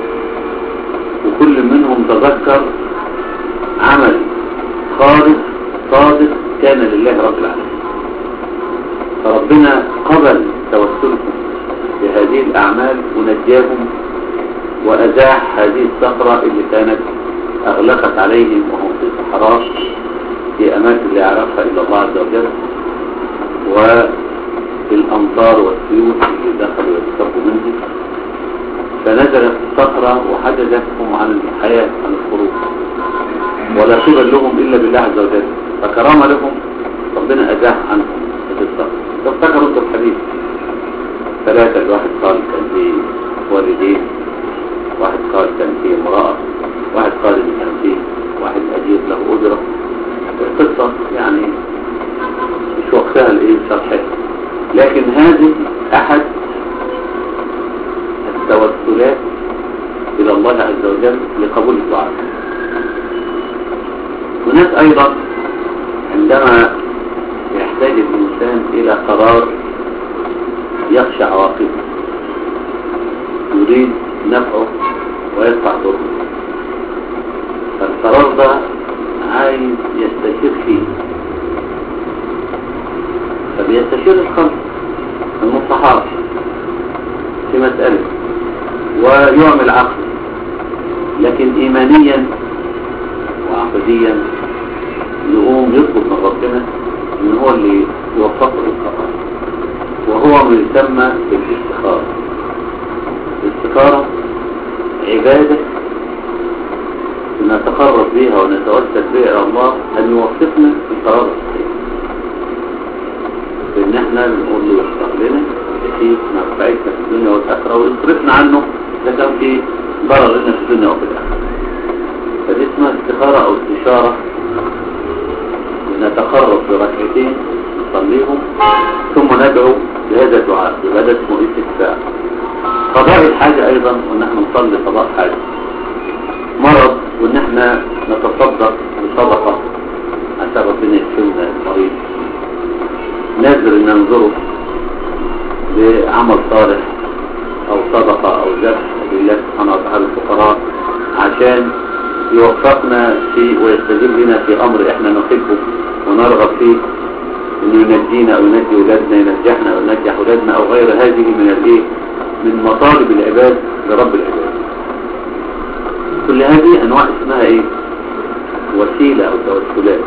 S1: وكل منهم تذكر عمل خالص صادق كان لله رب العالمين فربنا قبل توسلكم هذه الأعمال ونجاهم وأزاح هذه الصخرة اللي كانت أغلقت عليهم وهم في الصحراء في أماكن لا يعرفها إلا الله عز وجل والأمطار والسيول اللي دخلوا يتكبوا منها فنزلت الصخرة وحجزتهم عن الحياة عن الخروج ولا قبل لهم إلا بالله عز وجل فكرامة لهم ربنا أزاح عنهم هذه الصخرة تفتكروا انتم الحديث ثلاثة الواحد قال كان في والدين واحد قال كان في امرأة واحد قال ان كان في واحد أجير له أجرة القصة يعني مش وقتها الايه شرحها لكن هذه أحد التوسلات إلى الله عز وجل لقبول الدعاء هناك أيضا عندما يحتاج الإنسان إلى قرار يخشى عواقبه يريد نفعه ويدفع ضره فالقرار ده عايز يستشير فيه فبيستشير الخلق المصحاب في مسألة ويعمل عقل لكن إيمانيا وعقديا يقوم يطلب من ربنا ان هو اللي يوفقه للقرار وهو ما يسمى بالاستخارة الاستخارة عبادة نتقرب بها ونتوسل بها إلى الله أن يوفقنا في القرار الصحيح بأن احنا بنقول له يوفق لنا بحيث نفعتنا في الدنيا والآخرة ويصرفنا عنه إذا كان في ضرر لنا في الدنيا وفي الآخرة فدي اسمها استخارة أو استشارة نتقرب بركعتين نصليهم ثم ندعو بهذا الدعاء يبقى ده اسمه استكفاء قضاء الحاجة أيضا وإن احنا نصلي قضاء حاجة مرض وإن احنا نتصدق بصدقة عشان ربنا يكفلنا المريض نازل إن ننظره بعمل صالح أو صدقة أو ذبح لله سبحانه وتعالى الفقراء عشان يوفقنا في ويستجيب لنا في أمر احنا نحبه ونرغب فيه انه ينجينا او ينجي اولادنا ينجحنا او ينجح اولادنا او غير هذه من الايه من مطالب العباد لرب العباد كل هذه انواع اسمها ايه وسيلة او توسلات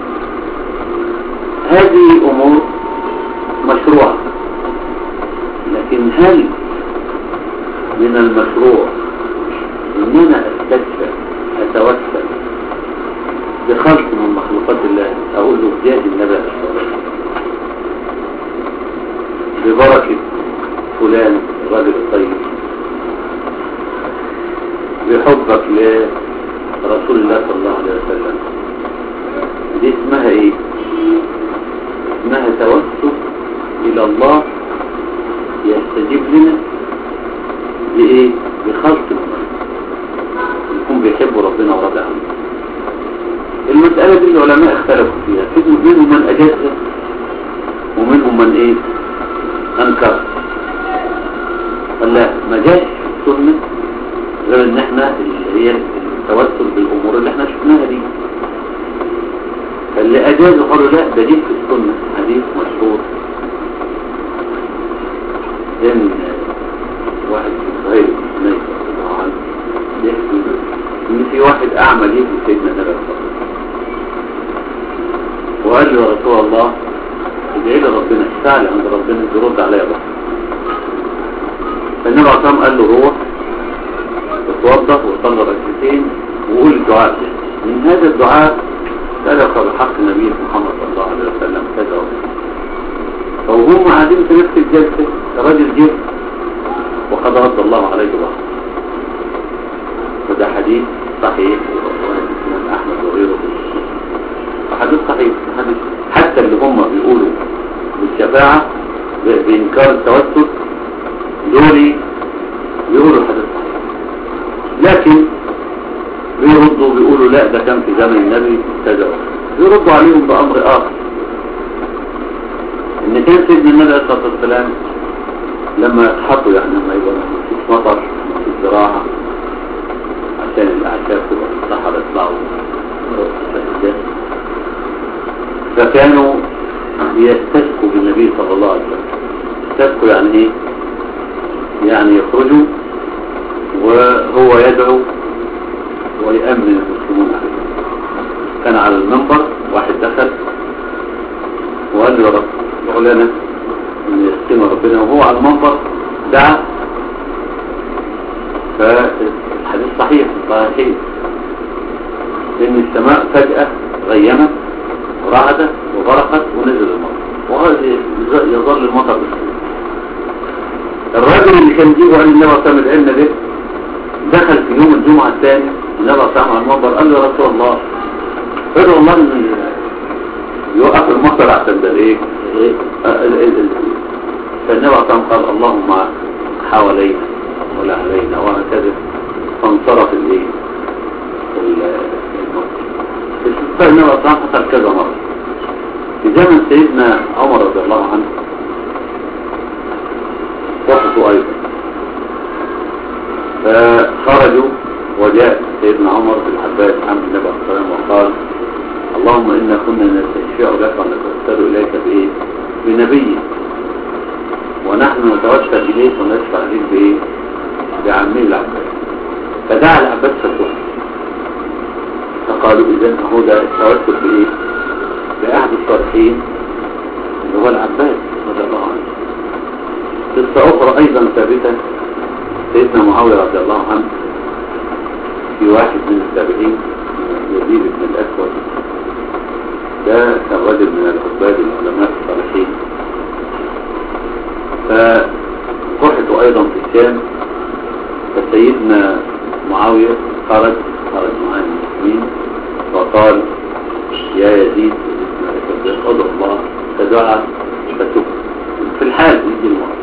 S1: هذه امور مشروعة لكن هل من المشروع ان انا استكفى اتوسل بخلق من مخلوقات الله اقول له جاه النبي الصالح ببركة فلان الراجل الطيب بحبك لرسول الله صلى الله عليه وسلم دي اسمها ايه اسمها توسل الى الله يستجيب لنا بايه بخلق من يكون بيحب ربنا وراضي عنه المسألة دي العلماء اختلفوا فيها في منهم من أجازها ومنهم من ايه انكر قال لا ما جاش في السنة غير ان احنا اللي هي التوسل بالامور اللي احنا شفناها دي فاللي اجازوا قالوا لا ده دي في السنة حديث مشهور ان واحد في صهيب نايف رضي الله عنه يحكي ان في واحد اعمى جه في سيدنا النبي صلى الله عليه وسلم وقال له يا رسول الله ادعي لي ربنا اشتعل عند ربنا يرد عليا بقى فالنبي عليه الصلاه قال له روح اتوضى وصلى ركعتين وقول الدعاء ده من هذا الدعاء سلك بحق النبي محمد صلى الله عليه وسلم كذا وكذا فوهم قاعدين في نفس الجلسه راجل جه وقد رد الله عليه بحق وده حديث صحيح ورواه الامام احمد وغيره حديث صحيح حديث حتى اللي هم بيقولوا بالشفاعة بإنكار التوسل دول بيقولوا حديث صحيح لكن بيردوا بيقولوا لا ده كان في زمن النبي كذا بيردوا عليهم بأمر آخر إن كان سيدنا النبي عليه الصلاة والسلام لما يتحطوا يعني لما يبقى مفيش مطر مفيش زراعة عشان الأعشاب تبقى في الصحراء يطلعوا فكانوا يستسقوا بالنبي صلى الله عليه وسلم يستسقوا يعني ايه يعني يخرجوا وهو يدعو ويأمن المسلمون عليه كان على المنبر واحد دخل وقال له يا رب ادعو لنا ان يسكن ربنا وهو على المنبر دعا فالحديث صحيح صحيح ان السماء فجأة غيمت ورعدت وبرقت ونزل المطر وهذا يظل المطر بالسنة الراجل اللي كان يجيبه قال النبي صلى الله عليه ده دخل في يوم الجمعة الثاني النبي صلى الله عليه وسلم المنبر قال له يا رسول الله ادعو الله ان يوقف المطر عشان ده ايه فالنبي صلى الله عليه وسلم قال اللهم حوالينا ولا علينا وهكذا فانصرف الايه فالنبي صلى الله عليه وسلم حصل كذا مرة في زمن سيدنا عمر رضي الله عنه وقفوا أيضا فخرجوا وجاء سيدنا عمر بن العباس عم النبي صلى الله عليه وسلم وقال اللهم إنا كنا نستشفع لك ونتوسل إليك بإيه؟ بنبي ونحن نتوسل إليك ونشفع إليك بإيه؟ بعمي العباس فدعا العباس فتوح فقالوا إذا هو ده التوسل بإيه؟ بأحد الصالحين اللي هو العباس رضي الله عنه قصة أخرى أيضا ثابتة سيدنا معاوية رضي الله عنه في واحد من التابعين يزيد بن الأسود ده كان رجل من العباد العلماء الصالحين فقحته أيضا في الشام فسيدنا معاوية خرج خرج معاه المسلمين وقال يا يزيد ادعو الله فدعا فتب في الحال يجي المرض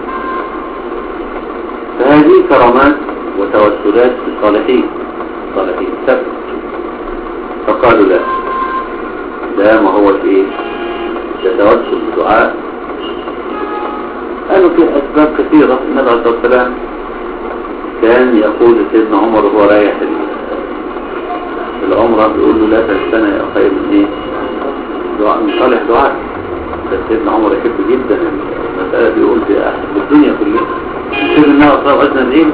S1: فهذه كرامات وتوسلات الصالحين الصالحين سبب فقالوا لا ده ما هو ايه ده توسل بدعاء قالوا في اسباب كثيرة النبي عليه الصلاة والسلام كان يقول لسيدنا عمر وهو رايح العمرة بيقول له لا تنسنا يا خير من ايه دعاء من صالح دعاء سيدنا عمر يحب جدا المسألة بيقول في الدنيا كلها يصير النبي صلى الله عليه وسلم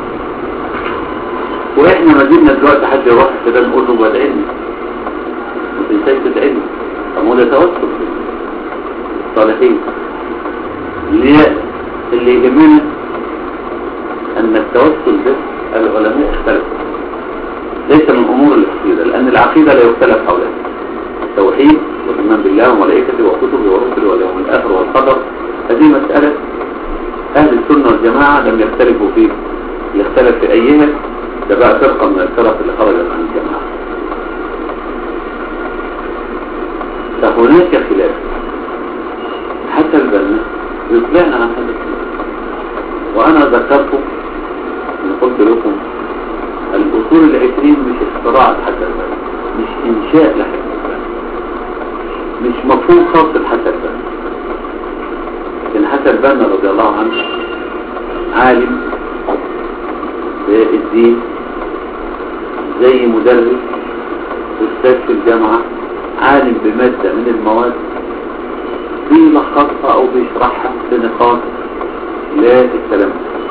S1: واحنا ما زلنا دلوقتي حد يروح كده نقول له بدعيني ما تنساش تدعيني طب هو ده توسل الصالحين اللي اللي يهمنا ان التوسل ده العلماء اختلفوا ليس من امور العقيده لان العقيده لا يختلف حولها التوحيد والايمان بالله وملائكته وكتبه ورسله واليوم الاخر والقدر هذه مساله اهل السنه والجماعه لم يختلفوا فيه يختلف في ايها ده بقى فرقه من الفرق اللي خرجت عن الجماعه فهناك خلاف حتى البنا يطلعنا عن هذا الخلاف وانا ذكرتكم ان قلت لكم الاصول العشرين مش اختراع حتى البنا مش انشاء لحتى البنا مش مفهوم خاص لحتى البنا لكن حتى البنا رضي الله عنه عالم الدين زي مدرس أستاذ في الجامعة عالم بمادة من المواد بيلخصها أو بيشرحها بنقاط لا الكلام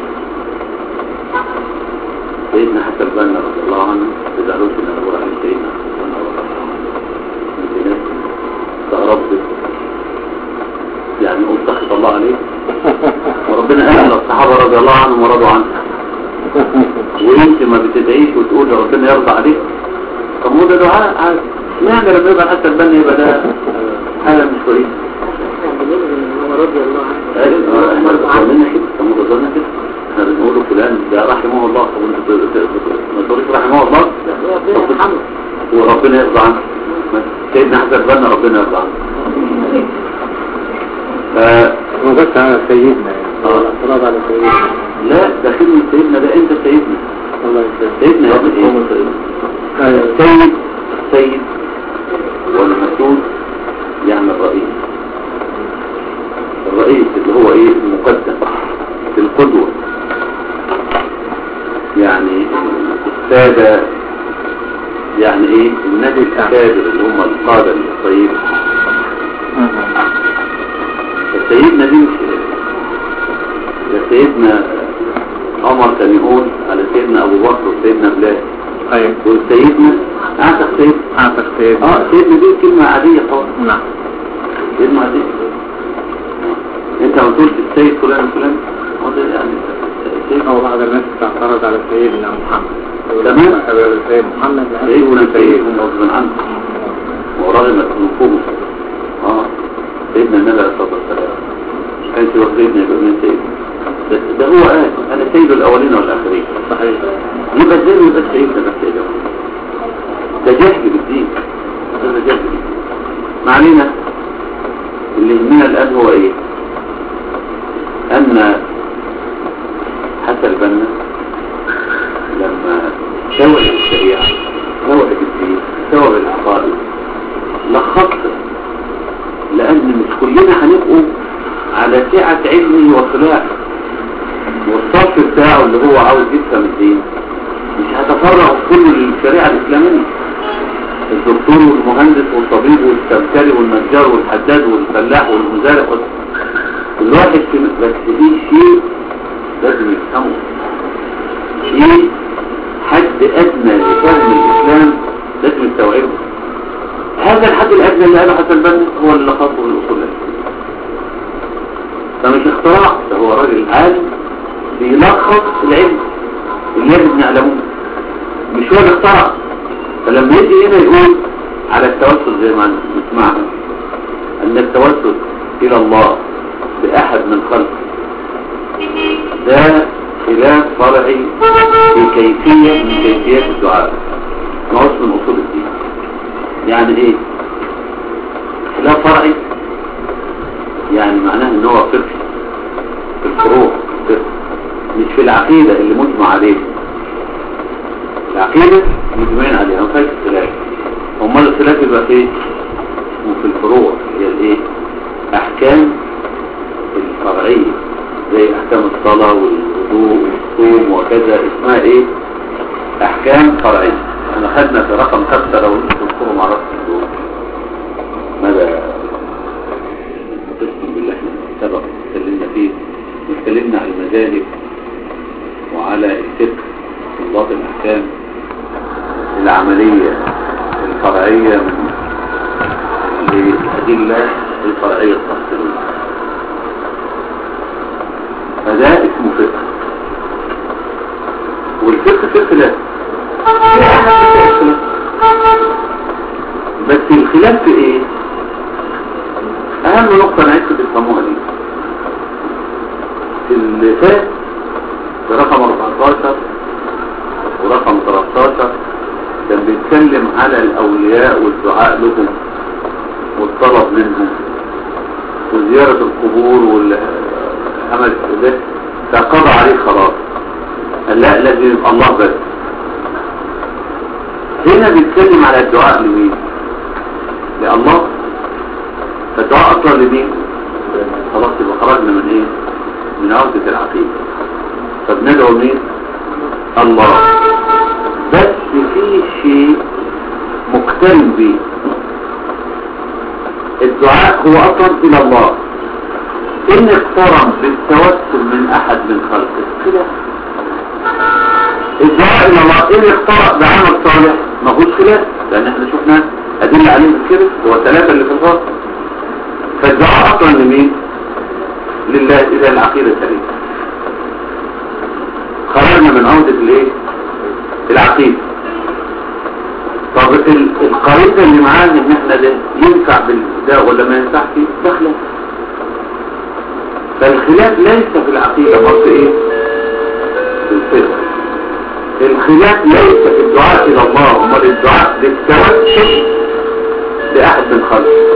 S1: سيدنا حتى البنا رضي الله عنه تزعلوش ان انا بقول عليه سيدنا البنا رضي الله عنه في ناس استغربت يعني قلت سخط الله عليه وربنا قال للصحابة رضي الله عنهم ورضوا عنه وانت ما بتدعيش وتقول ربنا يرضى عليك طب هو ده دعاء عادي اشمعنى لما يبقى حتى البنا يبقى ده حاجه مش كويسه
S2: رضي الله عنه
S1: احنا بنقولنا كده طب ما كده احنا بنقول فلان ده رحمه الله طب انت ما تقولش رحمه الله وربنا يرضى عنه سيدنا حسن البنا ربنا يرضى عنه ف
S2: هو بس على سيدنا
S1: آه.
S2: اعتراض على سيدنا
S1: لا ده خدمة سيدنا ده انت سيدنا
S2: الله يسلمك
S1: سيدنا يعني ايه
S2: ايوه
S1: السيد السيد والمسؤول يعني الرئيس الرئيس اللي هو ايه المقدم القدوة يعني السادة يعني ايه النبي الكابر اللي هم القادة الطيب فسيدنا دي مش ده سيدنا عمر كان يقول على سيدنا ابو بكر وسيدنا بلال
S2: ايوه
S1: وسيدنا اعتق سيدنا
S2: اعتق سيد
S1: اه سيدنا دي كلمة عادية خالص
S2: نعم
S1: كلمة عادية انت ما تقولش السيد فلان فلان هو ده يعني السيد
S2: او بعض الناس تعترض على سيدنا محمد يقول
S1: تمام.
S2: يقول سيد محمد لا،
S1: سيدنا
S2: يقول
S1: سيدهم غصبا عنه ورغمت نفوهم اه سيدنا النبي عليه الصلاة والسلام مش كانش هو سيدنا يبقى من سيد ده, ده هو قال انا سيد الاولين والاخرين
S2: صحيح
S1: يبقى ازاي ما يبقاش سيدنا بس يا جماعه ده جهل بالدين ده جهل بالدين ما علينا اللي يهمنا الان هو ايه ان حسن البنا لما سوى الشريعة سوى الدين سوى العقائد لخصت لان مش كلنا هنبقوا على سعة علمه وخلاقه والصف بتاعه اللي هو عاوز يفهم الدين مش هتفرغ كل الشريعة الإسلامية الدكتور والمهندس والطبيب والسمكري والنجار والحداد والفلاح والمزارع وال- كل واحد في بس في شيء لازم يفهمه شيء حد أدنى لفهم الإسلام لازم يستوعبه هذا الحد الأدنى اللي قاله حسن البنا هو اللي لخصه الأصول الإسلامية فمش اختراع ده هو راجل عالم بيلخص العلم اللي يجب نعلمه مش هو اللي اخترع فلما يجي هنا يقول على التوسل زي ما نسمعها ان التوسل الى الله باحد من خلقه ده خلاف فرعي في كيفية من كيفيات الدعاء ما هوش من اصول الدين يعني ايه خلاف فرعي يعني معناه ان هو فقه في الفروع فقه مش في العقيدة اللي مجمع عليه العقيدة مجمعين عليها ما فيهاش اختلاف امال الخلاف يبقى في ايه؟ وفي الفروع هي الايه احكام الفرعية زي احكام الصلاة والوضوء والصوم وكذا اسمها ايه احكام فرعية احنا خدنا في رقم خمسة لو تذكروا مع رأس الدول ماذا قسم بالله احنا سبق اتكلمنا فيه واتكلمنا على المذاهب وعلى الفقه انضباط الاحكام العملية الفرعية للأدلة الفرعية التفصيلية فده اسمه فقه والفقه في خلاف في أحد في خلاف بس الخلاف في ايه اهم نقطة انا عايزكم تفهموها دي في اللي فات في رقم 14 ورقم 13 كان بيتكلم على الاولياء والدعاء لهم والطلب منهم وزيارة القبور والعمل ده فقضى عليه خلاص قال لا لازم يبقى الله بس هنا بيتكلم على الدعاء لمين لله فالدعاء اصلا لمين خلاص يبقى خرجنا من ايه من عودة العقيدة فبندعو مين الله بس في شيء مقترن به الدعاء هو اصلا الى الله ان اقترن بالتوسل من احد من خلقه كده الدعاء الى الله ان اقترن بعمل صالح ما هوش خلاف لان احنا شفنا ادله عليه كده هو الثلاثه اللي في الفاضل فالدعاء اصلا لمين لله اذا العقيده سليمه خرجنا من عودة الايه العقيدة طب ال- القاعدة اللي معانا ان احنا ده ينفع بالده ولا ما ينفعش ده خلاف فالخلاف ليس في العقيدة بس ايه في الفقه الخلاف ليس في الدعاء الى الله امال الدعاء للتوسل باحد من خلقه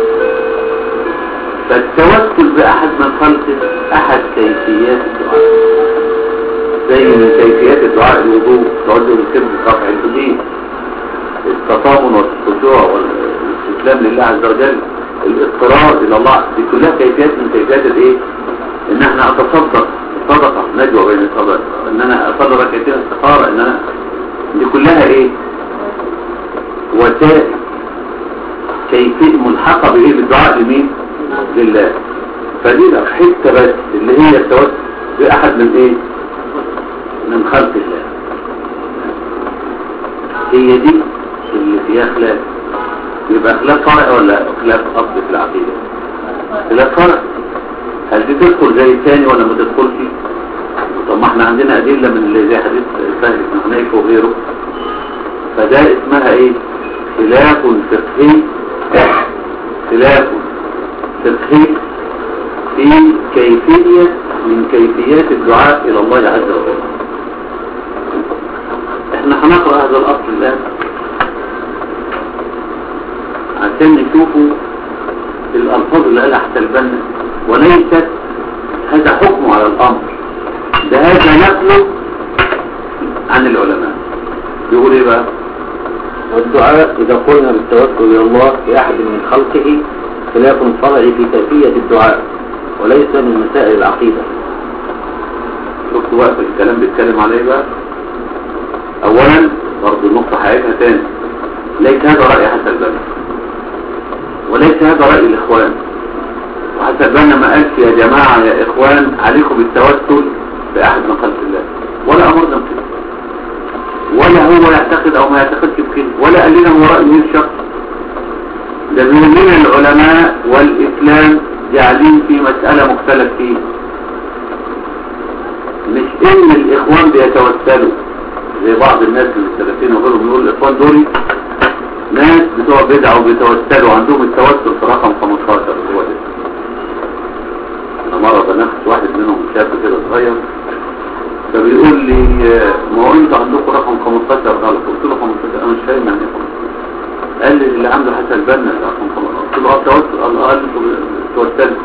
S1: فالتوسل باحد من خلقه احد كيفيات الدعاء زي من كيفيات الدعاء الوضوء توجه الكلمة رفع اليدين التطامن والخشوع والاستسلام لله عز وجل الاضطرار الى الله دي كلها كيفيات من كيفيات الايه ان احنا اتصدق صدقة نجوى بين الصدقة ان انا اصدق ركعتين استخارة ان انا دي كلها ايه وسائل كيفية ملحقة بايه بالدعاء لمين لله فدي حتة بس اللي هي التوسل بأحد من ايه من خلق الله هي دي اللي فيها خلاف يبقى خلاف فرع ولا خلاف اصل في العقيدة خلاف فرع هل دي تدخل زي الثاني ولا ما تدخلش طب ما احنا عندنا ادلة من اللي زي حديث سهل بن حنيف وغيره فده اسمها ايه خلاف فقهي خلاف فقهي في كيفية من كيفيات الدعاء الى الله عز وجل احنا هنقرأ هذا الاصل الان عشان نشوفوا الالفاظ اللي قالها حتى البنا وليست هذا حكم على الامر ده هذا نقله عن العلماء يقول ايه بقى
S2: والدعاء إذا قلنا بالتوكل إلى الله في أحد من خلقه خلاف فرعي في كيفية الدعاء وليس من مسائل العقيدة
S1: شفت وقت الكلام بيتكلم على ايه بقى اولا برضه النقطة حقيقتها تاني ليس هذا رأي حسن البنا وليس هذا رأي الاخوان وحسن البنا ما قالش يا جماعة يا اخوان عليكم بالتوسل بأحد من خلق الله ولا امرنا بكده ولا هو يعتقد او ما يعتقدش بكده ولا قال لنا هو رأي مين شخص ده بيقول لنا العلماء والاسلام جعلين في مسألة مختلف فيه مش ان الاخوان بيتوسلوا زي بعض الناس من السلفيين وغيرهم يقول الاخوان دول ناس بتوع بدعة وبيتوسلوا عندهم التوسل في رقم 15 هو ده انا مرة بناقش واحد منهم شاب كده صغير فبيقول لي ما هو انتوا عندكم رقم 15 غلط قلت له 15 انا مش فاهم يعني ايه 15 قال لي اللي عامله حسن البنا رقم 15 قلت له اه توسل الله قال انتوا توسلوا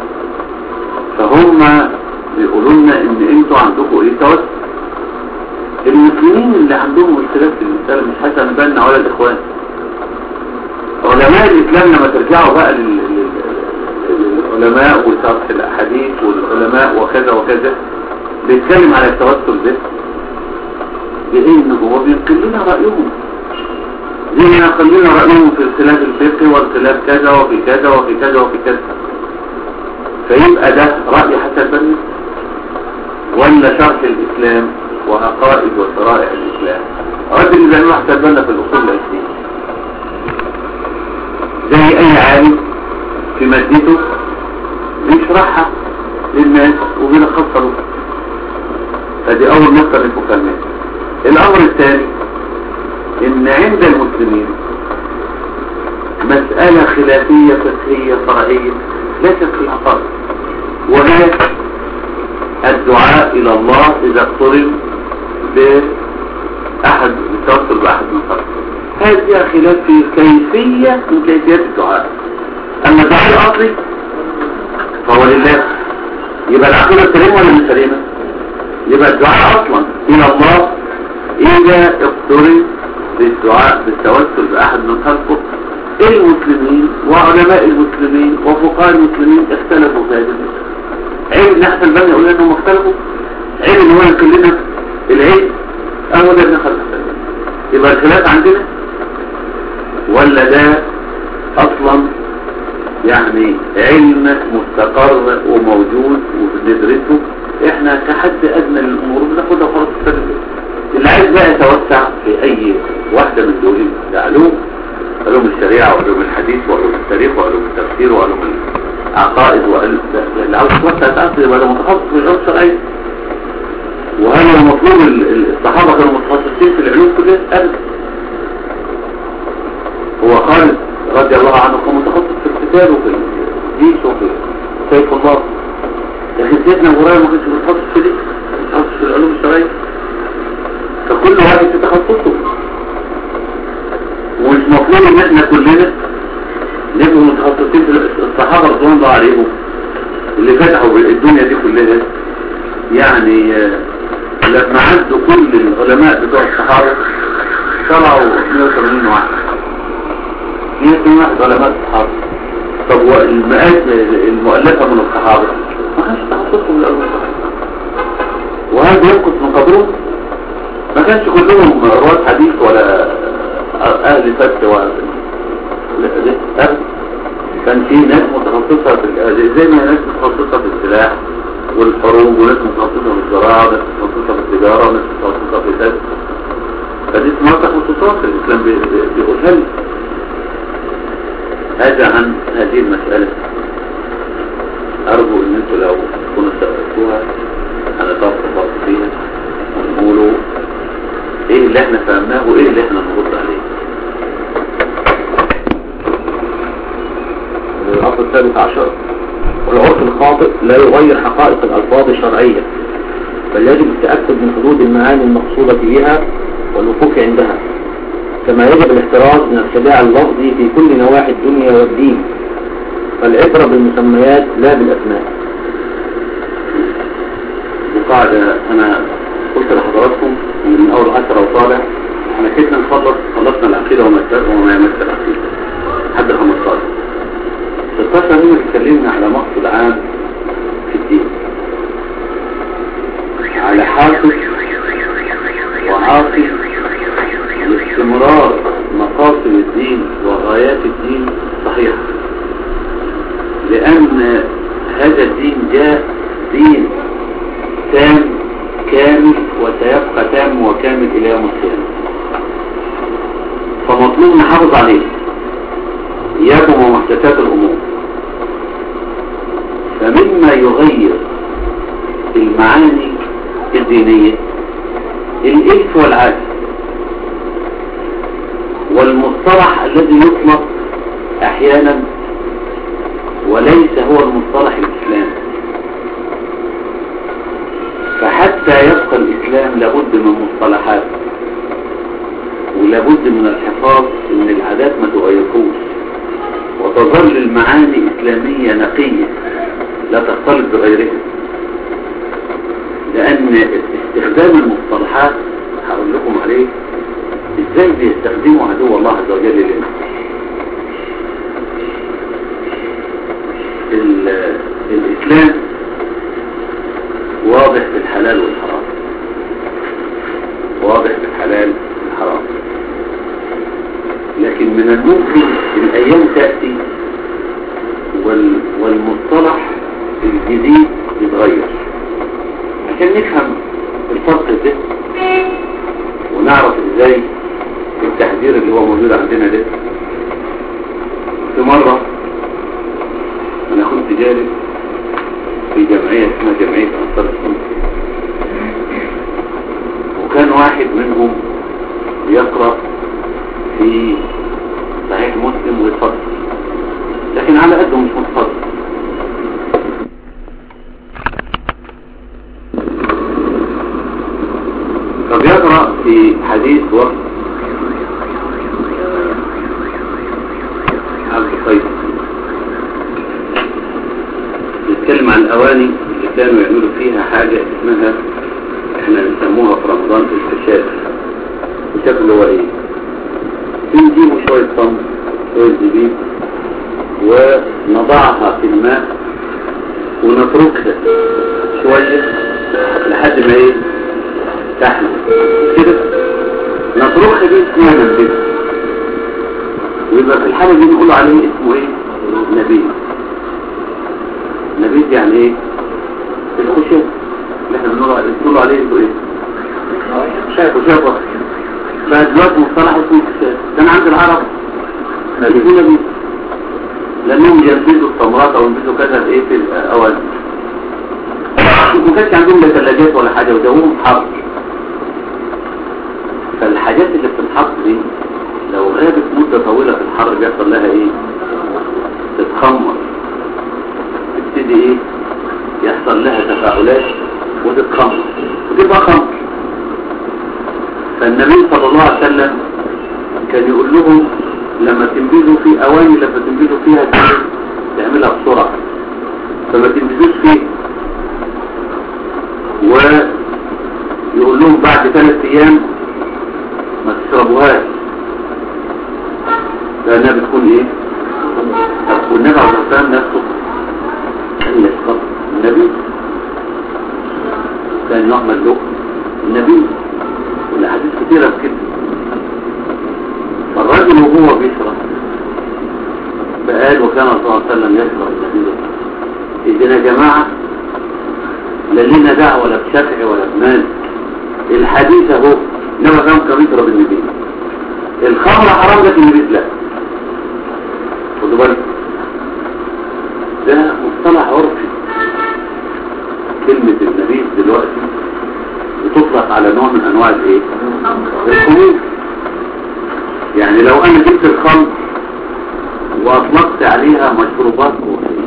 S1: فهم بيقولوا لنا ان انتوا عندكم ايه توسل المسلمين اللي عندهم مشكلات في المسألة مش حسن البنا ولا الاخوان علماء الاسلام لما ترجعوا بقى لل... للعلماء وشرح الاحاديث والعلماء وكذا وكذا بيتكلم على التوسل ده بإن هو بينقل لنا رأيهم زي ما ينقل لنا رأيهم في الخلاف الفقهي والخلاف كذا وفي كذا وفي كذا وفي كذا فيبقى ده رأي حسن بني ولا شرح الإسلام وعقائد وشرائع الإسلام الراجل اللي بيعمله حسن بني في الأصول العشرين زي أي عالم في مادته بيشرحها للناس وبيلخصها له فدي اول نقطة للمكالمات الامر الثاني ان عند المسلمين مسألة خلافية فقهية فرعية ليست في العقائد وهي الدعاء الى الله اذا اقترن باحد التوسل باحد من خلقه هذه خلاف في كيفية من كيفيات الدعاء اما الدعاء الاصلي فهو لله يبقى العقيدة سليمة ولا مش سليمة يبقى الدعاء اصلا الى الله اذا اقترن بالدعاء بالتوسل باحد من خلقه المسلمين وعلماء المسلمين وفقهاء المسلمين اختلفوا في هذا عيب ان احسن بني يقول انهم اختلفوا عيب ان هو يقول لنا العيب اهو ده ابن خلق يبقى الخلاف عندنا ولا ده اصلا يعني علم مستقر وموجود وبندرسه احنا كحد ادنى للامور بناخدها خلاص السنه اللي عايز بقى يتوسع في اي واحده من دول العلوم علوم الشريعه وعلوم الحديث وعلوم التاريخ وعلوم التفسير وعلوم العقائد وعلوم اللي عاوز يتوسع يتعرف يبقى ده متخصص في العلوم الشرعيه وهل هو المفروض الصحابه كانوا متخصصين في العلوم كلها ابدا هو خالد رضي الله عنه كان متخصص في القتال وفي الجيش وفي سيف الله لكن سيدنا هريره ما كانش متخصص في دي متخصص في العلوم الشرعيه فكل واحد في تخصصه ومش مفروض ان احنا كلنا نبقوا متخصصين في الصحابه رضوان الله عليهم اللي فتحوا الدنيا دي كلها يعني لما عدوا كل العلماء بتوع الصحابه طلعوا 180 واحد 180 واحد علماء الصحابه طب والمئات المؤلفه من الصحابه ما كانش تخصصهم الأول وهل ينقص من قدرهم ما كانش كلهم رواد حديث ولا أهل فت ولا أهل كان في ناس متخصصة في زي ما ناس متخصصة في السلاح والحروب وناس متخصصة بالزراعة وناس متخصصة بالتجارة وناس متخصصة في ذلك فدي اسمها تخصصات الإسلام بي- بي- بيقولها لي هذا عن هذه المسألة أرجو إن أنتوا لو تكونوا استوعبتوها هنتوقف فيها ونقولوا إيه اللي إحنا فهمناه وإيه اللي إحنا نرد عليه
S2: الأصل الثالث عشر والعرف الخاطئ لا يغير حقائق الألفاظ الشرعية بل يجب التأكد من حدود المعاني المقصودة بها والوقوف عندها كما يجب الاحتراز من الخداع اللفظي في كل نواحي الدنيا والدين فالعبرة بالمسميات لا بالأسماء
S1: وقاعدة أنا قلت لحضراتكم من أول عشرة وطالع احنا كده نخلص خلصنا العقيدة وما يمثل وما يمثل العقيدة لحد 15 16 هنا اتكلمنا على مقصد عام في الدين على حافظ وعاصي لاستمرار مقاصد الدين وغايات الدين صحيحة لأن هذا الدين جاء دين تام كامل وسيبقى تام وكامل إلى يوم القيامة فمطلوب نحافظ عليه إياكم ومحدثات الأمور فمما يغير المعاني الدينية الإلف والعادة والمصطلح الذي يطلق أحيانا وليس هو المصطلح الإسلامي فحتى يبقى الإسلام لابد من مصطلحات ولابد من الحفاظ ان العادات ما تغيركوش وتظل المعاني إسلامية نقية لا تختلط بغيرها لأن استخدام المصطلحات هقول لكم عليه ازاي بيستخدموا عدو الله عز وجل لنا ال- الإسلام واضح في الحلال والحرام واضح في الحلال والحرام لكن من الممكن الأيام تأتي وال والمصطلح الجديد يتغير عشان نفهم الفرق ده ونعرف ازاي التحذير اللي هو موجود عندنا ده في مرة انا كنت جالس في جمعية اسمها جمعية أنصار السنة وكان واحد منهم بيقرأ في صحيح مسلم ويتفضل لكن على قده مش متفضل فبيقرأ في حديث وقت عبد القيس بيتكلم عن الأواني اللي كانوا يعملوا فيها حاجة اسمها احنا نسموها في رمضان الكشاف الكشاف اللي هو ايه بنجيبوا شوية صمت شوية زبيب ونضعها في الماء ونتركها شوية لحد ما ايه تحمل كده نتركها دي اسمها نبيذ ويبقى في الحالة دي نقول عليه اسمه ايه نبيذ نبيذ يعني ايه الخشب اللي احنا بنقول عليه بنقول عليه اسمه ايه شايف خشب فدلوقتي مصطلح اسمه خشب كان عند العرب نبيذ نبيذ لانهم ينبذوا التمرات او ينبذوا كذا ايه في الاواني ما كانش عندهم لا ثلاجات ولا حاجه وجوهم حر فالحاجات اللي بتتحط دي لو غابت مدة طويلة في الحر بيحصل لها ايه تتخمر تبتدي ايه يحصل لها تفاعلات وتتخمر وتبقى خمر فالنبي صلى الله عليه وسلم كان يقول لهم لما تنبذوا في اواني لما تنبذوا فيها تعملها بسرعة فما تنبذوش فيه ويقول لهم بعد ثلاث ايام ما تشربوهاش لانها بتكون ايه والنبي عليه الصلاه والسلام نفسه كان يشرب النبي كان يعمل له النبي والاحاديث كثيره في كده فالراجل وهو بيشرب فقال وكان صلى الله عليه وسلم يشرب النبي إذن يا جماعة لا لنا دعوة ولا بشافعي ولا بمالك الحديث اهو انما كان كان يضرب النبي الخمر حرام لكن النبي لا خدوا بالك ده مصطلح عرفي كلمة النبي دلوقتي بتطلق على نوع من انواع الايه الخمور يعني لو انا جبت الخمر واطلقت عليها مشروبات روحية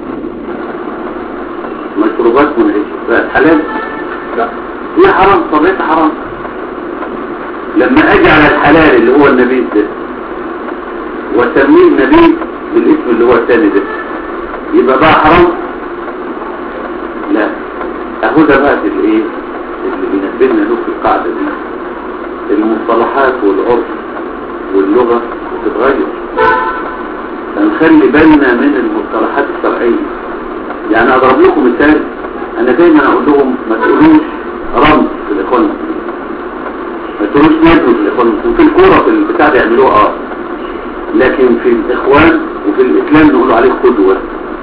S1: مشروبات منعشة بقت حلال
S2: لا
S1: هي حرام طبيعتها حرام لما اجي على الحلال اللي هو النبيذ ده واسميه النبيذ بالاسم اللي هو الثاني ده يبقى بقى حرام لا اهو ده بقى الايه اللي بينبهنا له في القاعده دي المصطلحات والعرف واللغه بتتغير فنخلي بالنا من المصطلحات الشرعيه يعني اضرب لكم مثال انا دايما اقول لهم ما تقولوش رمز في الاخوان المسلمين ما تقولوش نادوا في الاخوان المسلمين في الكوره في البتاع ده يعملوه اه لكن في الاخوان وفي الاسلام نقول عليه قدوه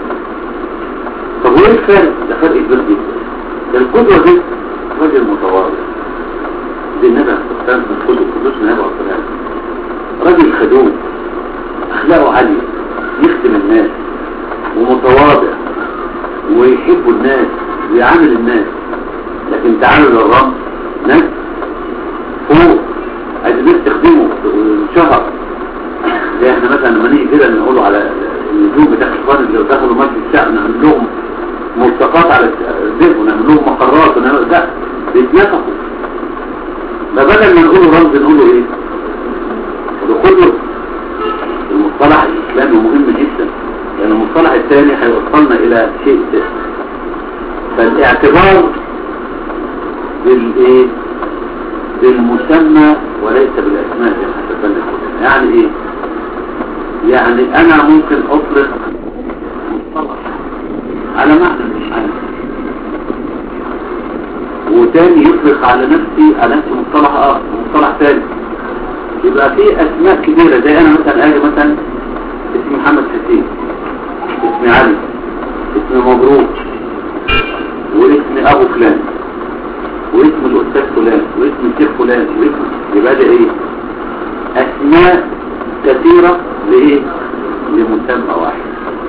S1: طب وايه الفرق ده فرق كبير جدا ده القدوه دي راجل متواضع دي النبي عليه الصلاه والسلام من قدوه قدوس النبي عليه الصلاه والسلام راجل خدوم اخلاقه عاليه يخدم الناس ومتواضع ويحب الناس ويعامل الناس لكن تعامل الرب ناس فوق عايز الناس تخدمه شهر زي احنا مثلا لما نيجي كده نقولوا على النجوم بتاع الاخوان اللي دخلوا مجلس الشعب نعمل لهم ملتقات على الذهن ونعمل لهم مقرات ونعمل ده بيتنفقوا ده بدل ما نقوله رمز نقوله ايه؟ نقوله المصطلح الاسلامي مهم جدا لان المصطلح الثاني هيوصلنا الى شيء ثاني فالاعتبار بالايه بالمسمى وليس بالاسماء زي ما هتبنى يعني ايه يعني انا ممكن اطلق مصطلح على معنى مش عارف وتاني يطلق على نفسي على نفسي مصطلح اخر مصطلح ثاني يبقى في اسماء كبيرة زي انا مثلا اجي مثلا اسمي محمد حسين اسمي علي اسمي مبروك واسم ابو فلان واسم الاستاذ فلان واسم الشيخ فلان واسم يبقى ده ايه اسماء كثيرة لايه لمسمى واحد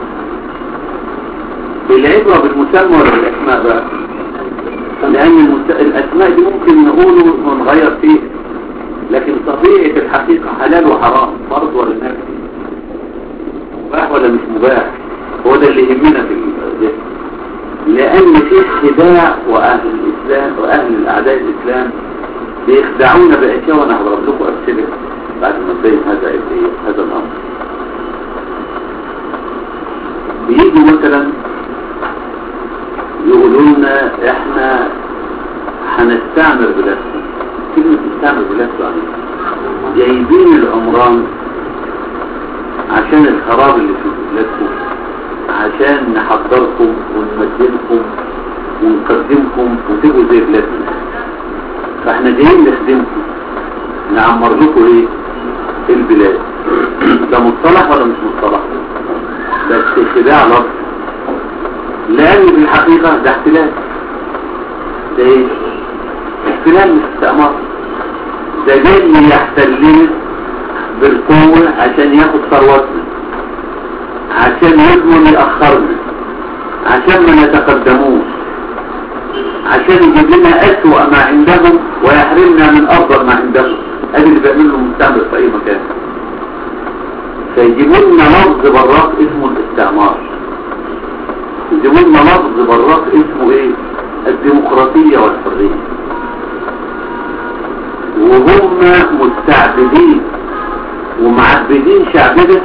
S1: العبرة بالمسمى ولا بالاسماء بقى لان المس... الاسماء دي ممكن نقوله ونغير فيه لكن طبيعة الحقيقة حلال وحرام فرض ولا نفس مباح ولا مش مباح هو ده اللي يهمنا في الذهن لأن في خداع وأهل الإسلام وأهل الأعداء الإسلام بيخدعون بأشياء وأنا هضرب لكم أمثلة بعد ما نبين هذا إيه هذا الأمر بيجوا مثلا يقولوا لنا إحنا هنستعمر بلادكم كلمة نستعمر بلادكم يعني جايبين العمران عشان الخراب اللي في بلادكم عشان نحضركم ونمدلكم ونقدمكم وتبقوا زي بلادنا فاحنا جايين نخدمكم نعمر لكم ايه البلاد ده مصطلح ولا مش مصطلح بس خداع لفظ لان في الحقيقة ده احتلال ده ايه احتلال مش استعمار ده جاي يحتلنا بالقوة عشان ياخد ثروتنا عشان يضمن يأخرنا عشان ما نتقدموش عشان يجيب لنا أسوأ ما عندهم ويحرمنا من أفضل ما عندهم ادي اللي بيعمل له مستعمر في أي مكان فيجيبوا لنا لفظ براق اسمه الاستعمار يجيبوا لنا لفظ براق اسمه ايه الديمقراطية والحرية وهم مستعبدين ومعبدين شعبنا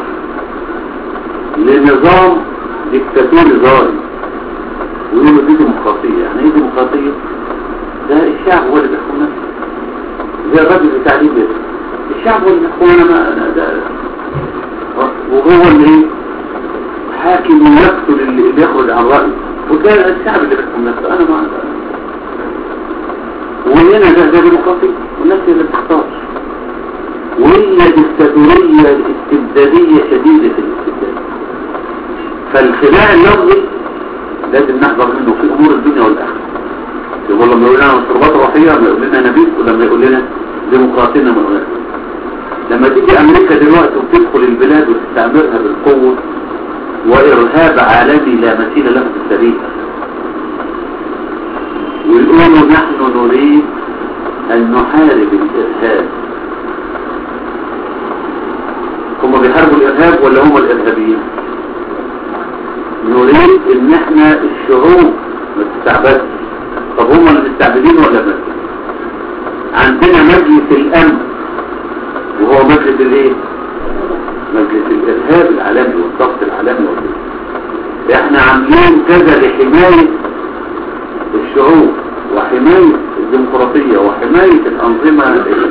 S1: لنظام ديكتاتوري ظالم ويقولوا دي ديمقراطية يعني ايه ديمقراطية ده الشعب هو اللي بيحكم نفسه زي الراجل بتاع ليبيا الشعب هو اللي بيحكم انا ما أنا ده وهو اللي ايه حاكم يقتل اللي بيخرج عن رأيه وده الشعب اللي بيحكم نفسه انا ما وهنا ده ده ديمقراطية والناس هي اللي بتختار وهي ديكتاتورية استبدادية شديدة الاستبداد فالخداع اللفظي لازم نحذر منه في امور الدنيا والاخره يقول لما يقول لنا مشروبات روحية ما يقول لنا نبيذ ولما يقول لنا ديمقراطية ما يقول لنا لما تيجي امريكا دلوقتي وتدخل البلاد وتستعمرها بالقوة وارهاب عالمي لا مثيل له في التاريخ ويقولوا نحن نريد ان نحارب الارهاب هم بيحاربوا الارهاب ولا هم الارهابيين نريد ان احنا الشعوب ما تستعبدش طب هم المستعبدين ولا بس عندنا مجلس الامن وهو مجلس الايه مجلس الارهاب العالمي والضغط العالمي والضغط. احنا عاملين كذا لحماية الشعوب وحماية الديمقراطية وحماية الانظمة ال-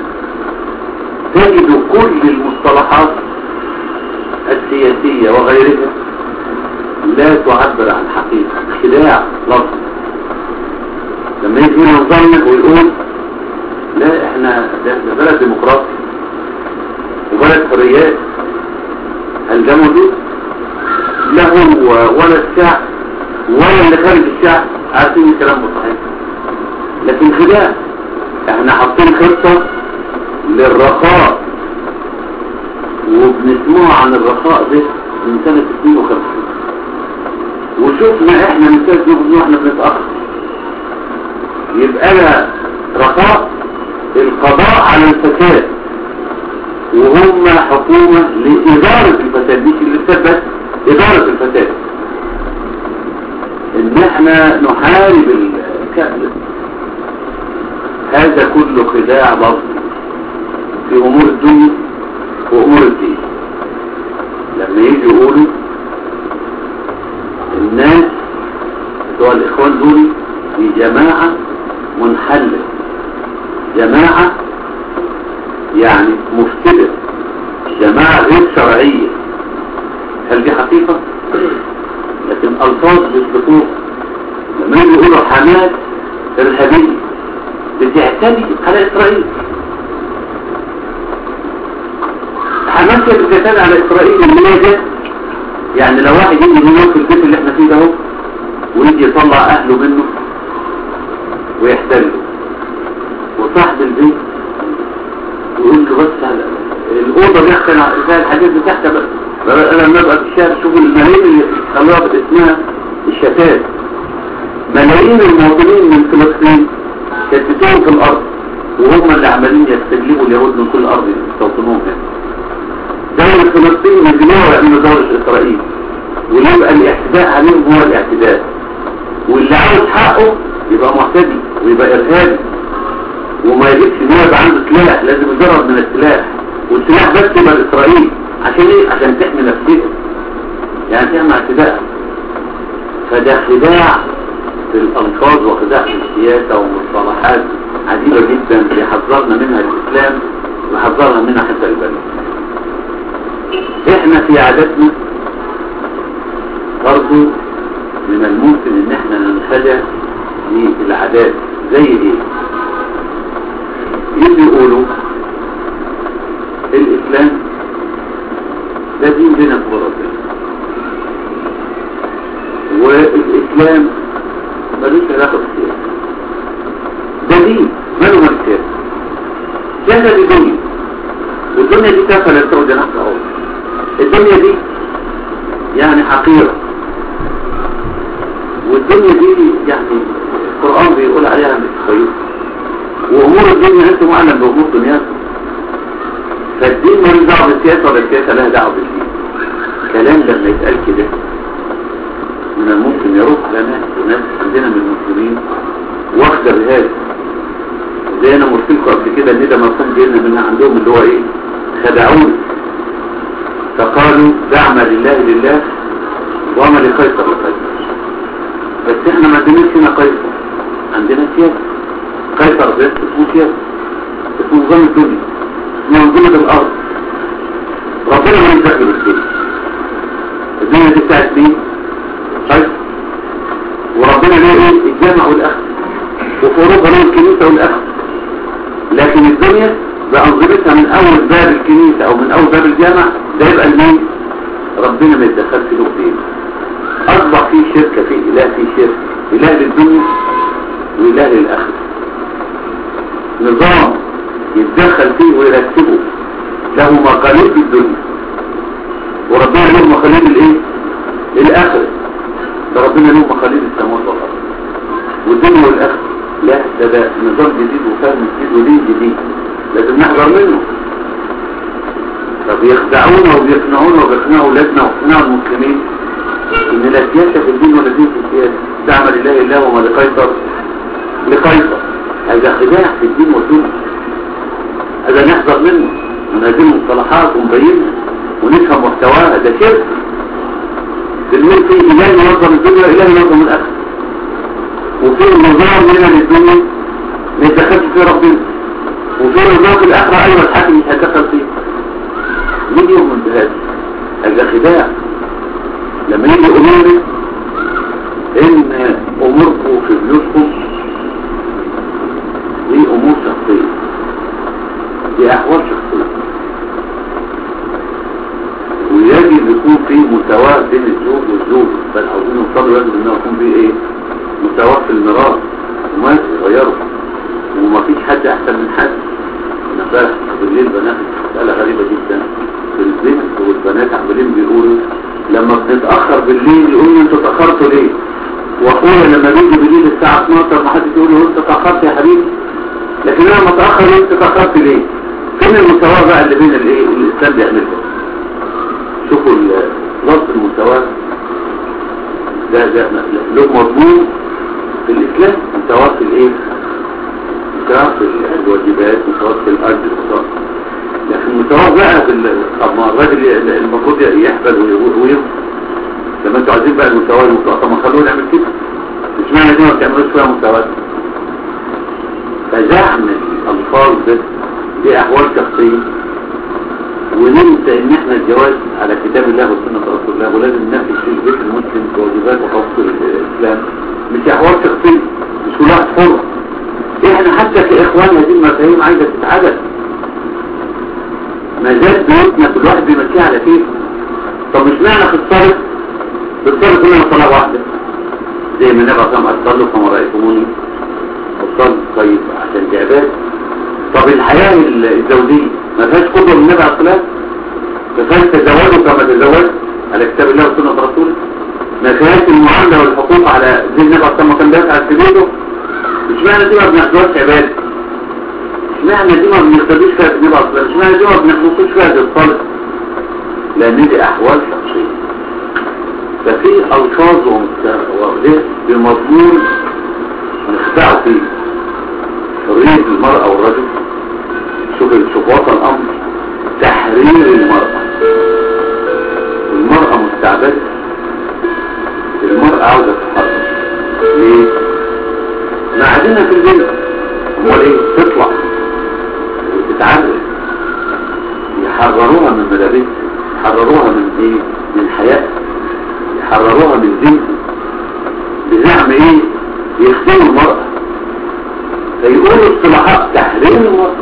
S1: تجد كل المصطلحات السياسية وغيرها لا تعبر عن حقيقة خداع لفظ لما يجي هنا نظلم ويقول لا احنا ده ده بلد ديمقراطي وبلد حريات هل ده موجود؟ لا هو ولا الشعب ولا اللي خارج الشعب عارفين الكلام ده صحيح لكن خداع احنا حاطين خطة للرخاء وبنسمع عن الرخاء ده من سنة 52 وشوفنا احنا من سنة 52 واحنا بنتأخر يبقى انا رخاء القضاء على الفساد وهم حكومة لإدارة الفساد مش الفساد بس إدارة الفساد إن إحنا نحارب الكهل هذا كله خداع برضه في أمور الدنيا وأمور الدين لما يجي يقولوا الناس بتوع الإخوان دول دي جماعة منحلة جماعة يعني مفتدة جماعة غير شرعية هل دي حقيقة؟ لكن ألفاظ بالسطور لما يجي يقولوا حماس إرهابية بتعتدي على إسرائيل حماس بتعتدي على إسرائيل لماذا؟ يعني لو واحد يجي ينام في البيت اللي احنا فيه ده اهو ويجي يطلع أهله منه ويحتله وصاحب البيت يقول له بس على- الأوضة دي أحسن زي الحديث بتاعتها بقى أنا لما أبقى في الشارع شوف الملايين اللي خلوها اسمها الشتات ملايين المواطنين من فلسطين كانت بتقوم في الأرض وهم اللي عمالين يستجلبوا اليهود من كل أرض يستوطنوهم هنا دولة فلسطين يجمعوا يعملوا دولة إسرائيل ويبقى الاعتداء عليهم هو الاعتداء واللي عاوز حقه يبقى معتدي ويبقى إرهابي وما يجبش ان هو يبقى عنده سلاح لازم يجرب من السلاح والسلاح بس يبقى لإسرائيل عشان ايه؟ عشان تحمي نفسها يعني تعمل اعتداء فده خداع في الألفاظ وخداع في السياسة ومصطلحات عديدة جدا بيحذرنا منها الإسلام ويحذرنا منها حتى البلد احنا في عاداتنا برضو من الممكن ان احنا ننخدع بالعادات زي ايه يجي يقولوا الاسلام ده دين بينك وربنا والاسلام ملوش علاقه بالسياسه ده دين ماله من السياسه السياسه دي دنيا والدنيا دي كافه لا تسوي جناح اول الدنيا دي يعني حقيره والدنيا دي يعني القرآن بيقول عليها مش كويسة وأمور الدنيا أنتم أعلم بأمور دنياكم فالدين ما دعوه بالسياسة ولا السياسة لها دعوه بالدين كلام لما يتقال كده من الممكن يروح على ناس وناس عندنا من المسلمين واخدة بهذا زي انا قلت لكم قبل كده ان ده مفهوم جينا منها عندهم اللي هو ايه خدعون فقالوا دعم لله لله وما لقيصر لقيصر بس احنا ما عندناش هنا قيصر عندنا سياسة قيصر بس اسمه سياسة اسمه نظام الدنيا اسمه منظومة الارض ربنا ما ينزل بالدنيا الدنيا دي بتاعت مين؟ قيصر وربنا ليه ايه الجامع والاخر وفي اوروبا له الكنيسة والاخر لكن الدنيا بأنظمتها من اول باب الكنيسة او من اول باب الجامع ده يبقى المين ربنا ما يتدخلش له فين اصبح في شركة في اله في شرك اله للدنيا وإله الآخر نظام يتدخل فيه ويرتبه له مقاليد في الدنيا وربنا له مقاليد الايه الاخره ده ربنا له مقاليد السماوات والارض والدنيا والاخره لا ده ده نظام جديد وفهم جديد ودين جديد لازم نحذر منه فبيخدعونا وبيقنعونا وبيقنعوا اولادنا ويقنعوا المسلمين ان لا سياسه في الدين ولا دين في السياسه تعمل الله الا وما لقيصر لقيصر هذا خداع في الدين والدنيا هذا نحذر منه من هذه المصطلحات ونبينها ونفهم محتواها ده شرك بنقول في اله ينظم الدنيا واله ينظم الاخره وفي نظام هنا للدنيا ما يتدخلش فيه ربنا وفي نظام في الاخره ايوه الحاكم مش هيتدخل فيه مين يؤمن بهذا هذا خداع لما يجي امور ان اموركم في بيوتكم دي امور شخصيه دي احوال شخصيه ويجب يكون في مساواة بين الزوج والزوج بل عاوزين نوصلوا يجب انه يكون في ايه مساواة في الميراث وما يغيروا ومفيش حد احسن من حد انا فاهم بالليل بنات مسألة غريبة جدا البنت والبنات عمالين بيقولوا لما بنتأخر بالليل يقولوا انتوا تأخرتوا ليه واخويا لما بيجي بالليل الساعة 12 ما حد يقول له انت تأخرت يا حبيبي لكن انا لما اتأخر انت تأخرت ليه فين المساواة بقى اللي بين الايه الاسلام بيعملها شوفوا لفظ المساواة ده ده له مضمون في الإسلام مساواة في الإيه؟ مساواة في الواجبات مساواة في الأرض مساواة لكن مساواة بقى في طب ما الراجل المفروض يحبل ويغفر لما انتوا عايزين بقى المساواة المساواة طب ما خلونا نعمل كده مش معنى دي ما بتعملوش فيها مساواة فزعم الألفاظ ده دي أحوال شخصية وننسى ان احنا الجواز على كتاب الله وسنة رسول الله ولازم ننفذ في البيت المسلم بواجبات وحقوق الاسلام مش احوال شخصية مش كل واحد حر احنا حتى كاخوان هذه المفاهيم عايزة تتعدل ما زال بيوتنا كل واحد بيمشيها على كيف طب مش معنى خسرت خسرت كلنا صلاة واحدة زي ما النبي صلى الله عليه وسلم صلوا كما رأيتموني وصلوا طيب عشان دي عبادة طب الحياة الزوجية ما فيهاش قدوة من النبي عليه الصلاة ما فيهاش تزوجوا كما تزوج على كتاب الله وسنة رسوله ما فيهاش المعاملة والحقوق على زي النبي عليه الصلاة كان بيسعى في بيته مش معنى دي ما بناخدوهاش عبادة مش معنى دي ما بنقتديش فيها في النبي عليه الصلاة مش معنى دي ما بنخلصوش فيها زي الصلاة لأن دي أحوال شخصية ففي ألفاظ وده بمضمون نخدعوا فيه حرية المرأة والرجل شوف شوف وصل الأمر تحرير المرأة المرأة مستعبدة المرأة عاوزة تتحرر ليه؟ ما عادنا في البيت امال ايه تطلع وتتعلم يحرروها من ملابسها يحرروها من ايه من حياة يحرروها من دين بزعم ايه يخدموا المرأة فيقولوا اصطلاحات تحرير المرأة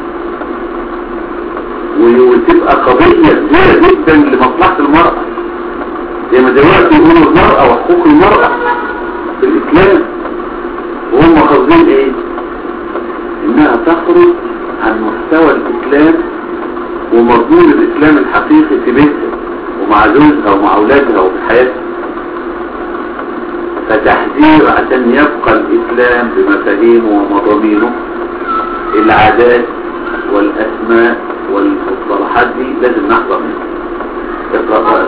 S1: وتبقى قضية كبيرة جدا لمصلحة المرأة زي ما دلوقتي يقولوا المرأة وحقوق المرأة في الإسلام وهم قصدين ايه انها تخرج عن مستوى الإسلام ومضمون الإسلام الحقيقي في بيتها ومع زوجها ومع أولادها وفي حياتها فتحذير عشان يبقى الإسلام بمفاهيمه ومضامينه العادات والأسماء والمصطلحات دي لازم نحضر منها اقرأ بقى.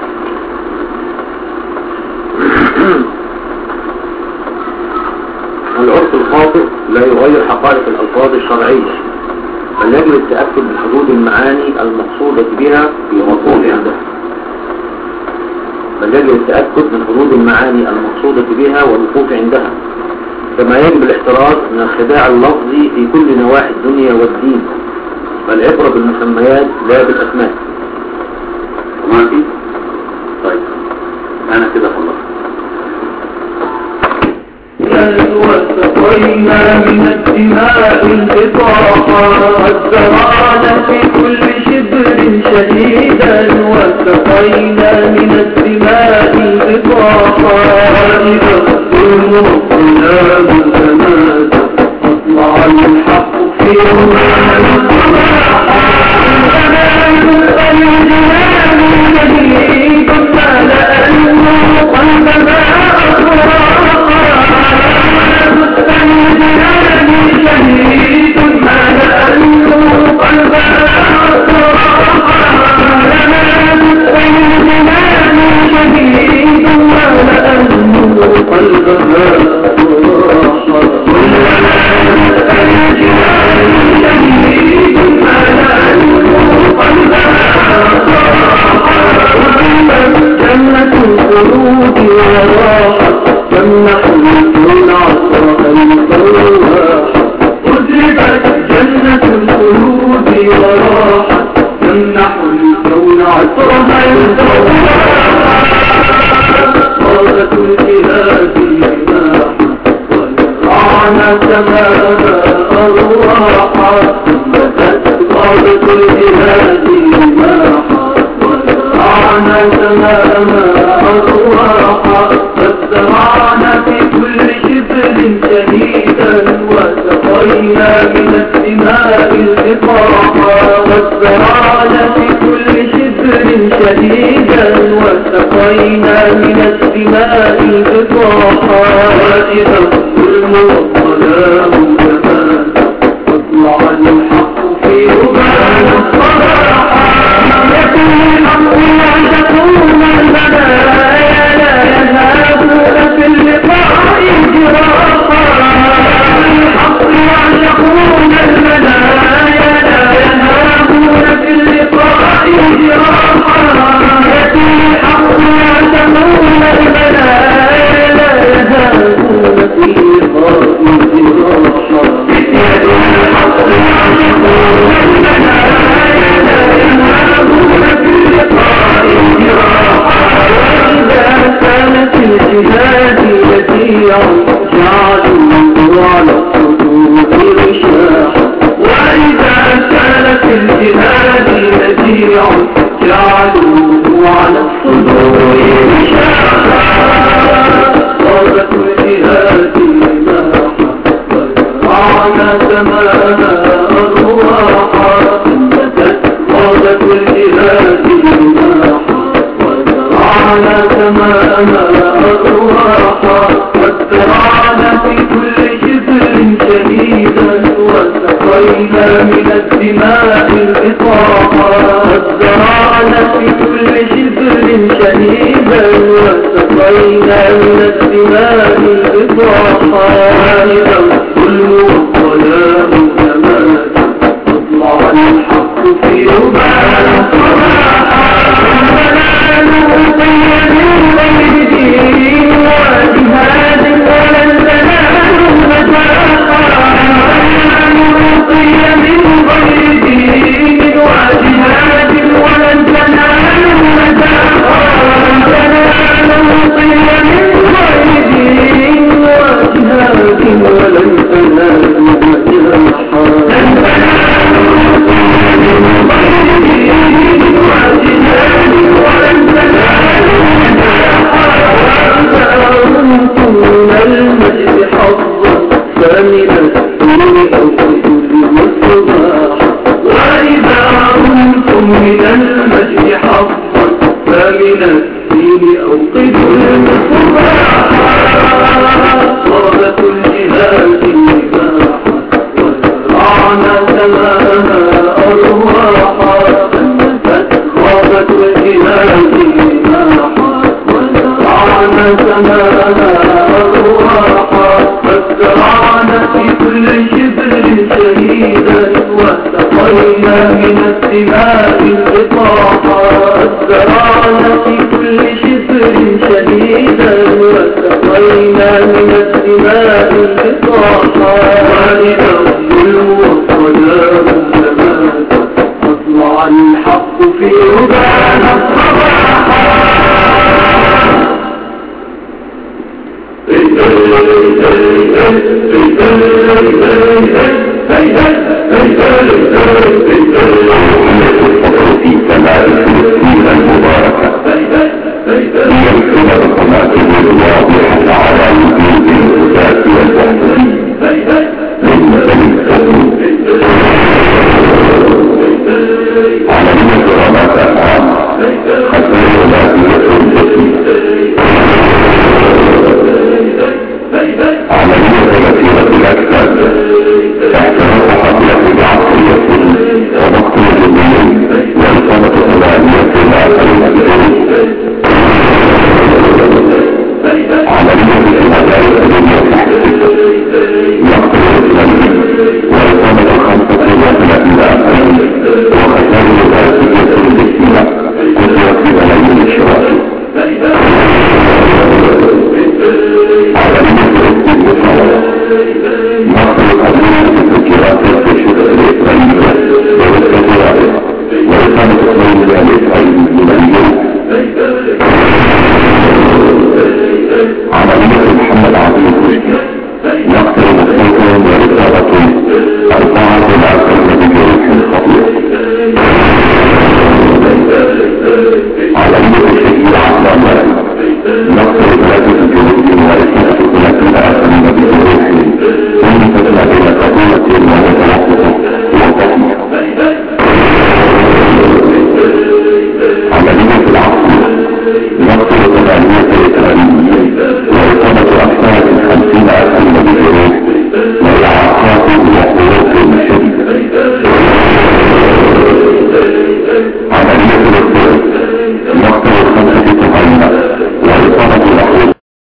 S2: العرف الخاطئ لا يغير حقائق الألفاظ الشرعية بل يجب التأكد من حدود المعاني المقصودة بها في مضمون عندها بل يجب التأكد من حدود المعاني المقصودة بها والوقوف عندها كما يجب الاحتراز من الخداع اللفظي في كل نواحي الدنيا والدين فالعبرة بالمسميات لا بالأسماء
S1: تمام دي طيب انا كده خلصت
S3: وسقينا من الدماء البطاقة والزرانا في كل شبر شديدا وسقينا من الدماء البطاقة إذا الظلم الظلام الأمان واطلع الحق في رمان الجنان شديد ما لأنه قلب ما الجنان شديد ما لأنه قلب الجنان شديد ما لأنه قلب جنة الخلود وراحة تمنح الكون عصرها الفواحة أدركت جنة الخلود وراحة تمنح الكون عصرها الفواحة صارت الجهاد مناحة ونزعنا سماها أرواحا صارت الجهاد مناحة ونزعنا سماها أرواحا فازرعنا في كل شبر شهيدا وسقينا من الدماء البطاحا وازرعنا في كل شبر شهيدا وسقينا من الدماء البطاحا وإذا الظلم والظلام زمان واطلع الحق في ربان الصباحا يكون الحق أن تكون المنايا لا يذهبون في اللقاء جراحا الحق يعشقون المنايا لا يذهبون في اللقاء جراحا يكون الحق يعشقون المنايا لا يذهبون في اللقاء جراحا يكون الحق يعشقون المنايا لا يذهبون في اللقاء جراحا وإذا كانت الجهاد يسيرا جعلوا على الصدور غشاحا وإذا كانت الجهاد يسيرا جعلوا على الصدور غشاحا صارت الجهاد مناحا وزرعنا سماها أرواحا صارت الجهاد مناحا وزرعنا سماها أرواحا وازرعنا في كل شبر شديدا وسقينا من الدماء البطاحا وازرعنا في كل شبر شديدا وسقينا من الدماء البطاحا إذا الظلم والظلام زمان تطلع الحق في ربان الصباحا وجهاد ولن تنالوا مجاحا نلقي من غير دين وجهاد ولن تنالوا مجاحا نلقي من غير دين وجهاد ولن تنالوا مجاحا لن تنالوا من غير دين وجهاد ولن تنالوا كنتم من المجد حظا فمن الدين أو كل الصباح وإذا كنتم من المجد حظا فمن الدين أو قبل الصباح صارت الجهاد نباحا وزرعنا سماها أرواحا غابت الجهاد نباحا وزرعنا سماها أرواحا فازرعنا في كل شبر شهيدا وسقينا من الدماء البطاحا فازرعنا في كل شبر شهيدا وسقينا من الدماء البطاحا وإذا الظلم والظلام زمان تطلع الحق في ربان الصباحا
S4: في سماء الفلسطين المباركة ليكتب القناة الواضحة على وجود الهداة والتحريم من وغير ذلك أي من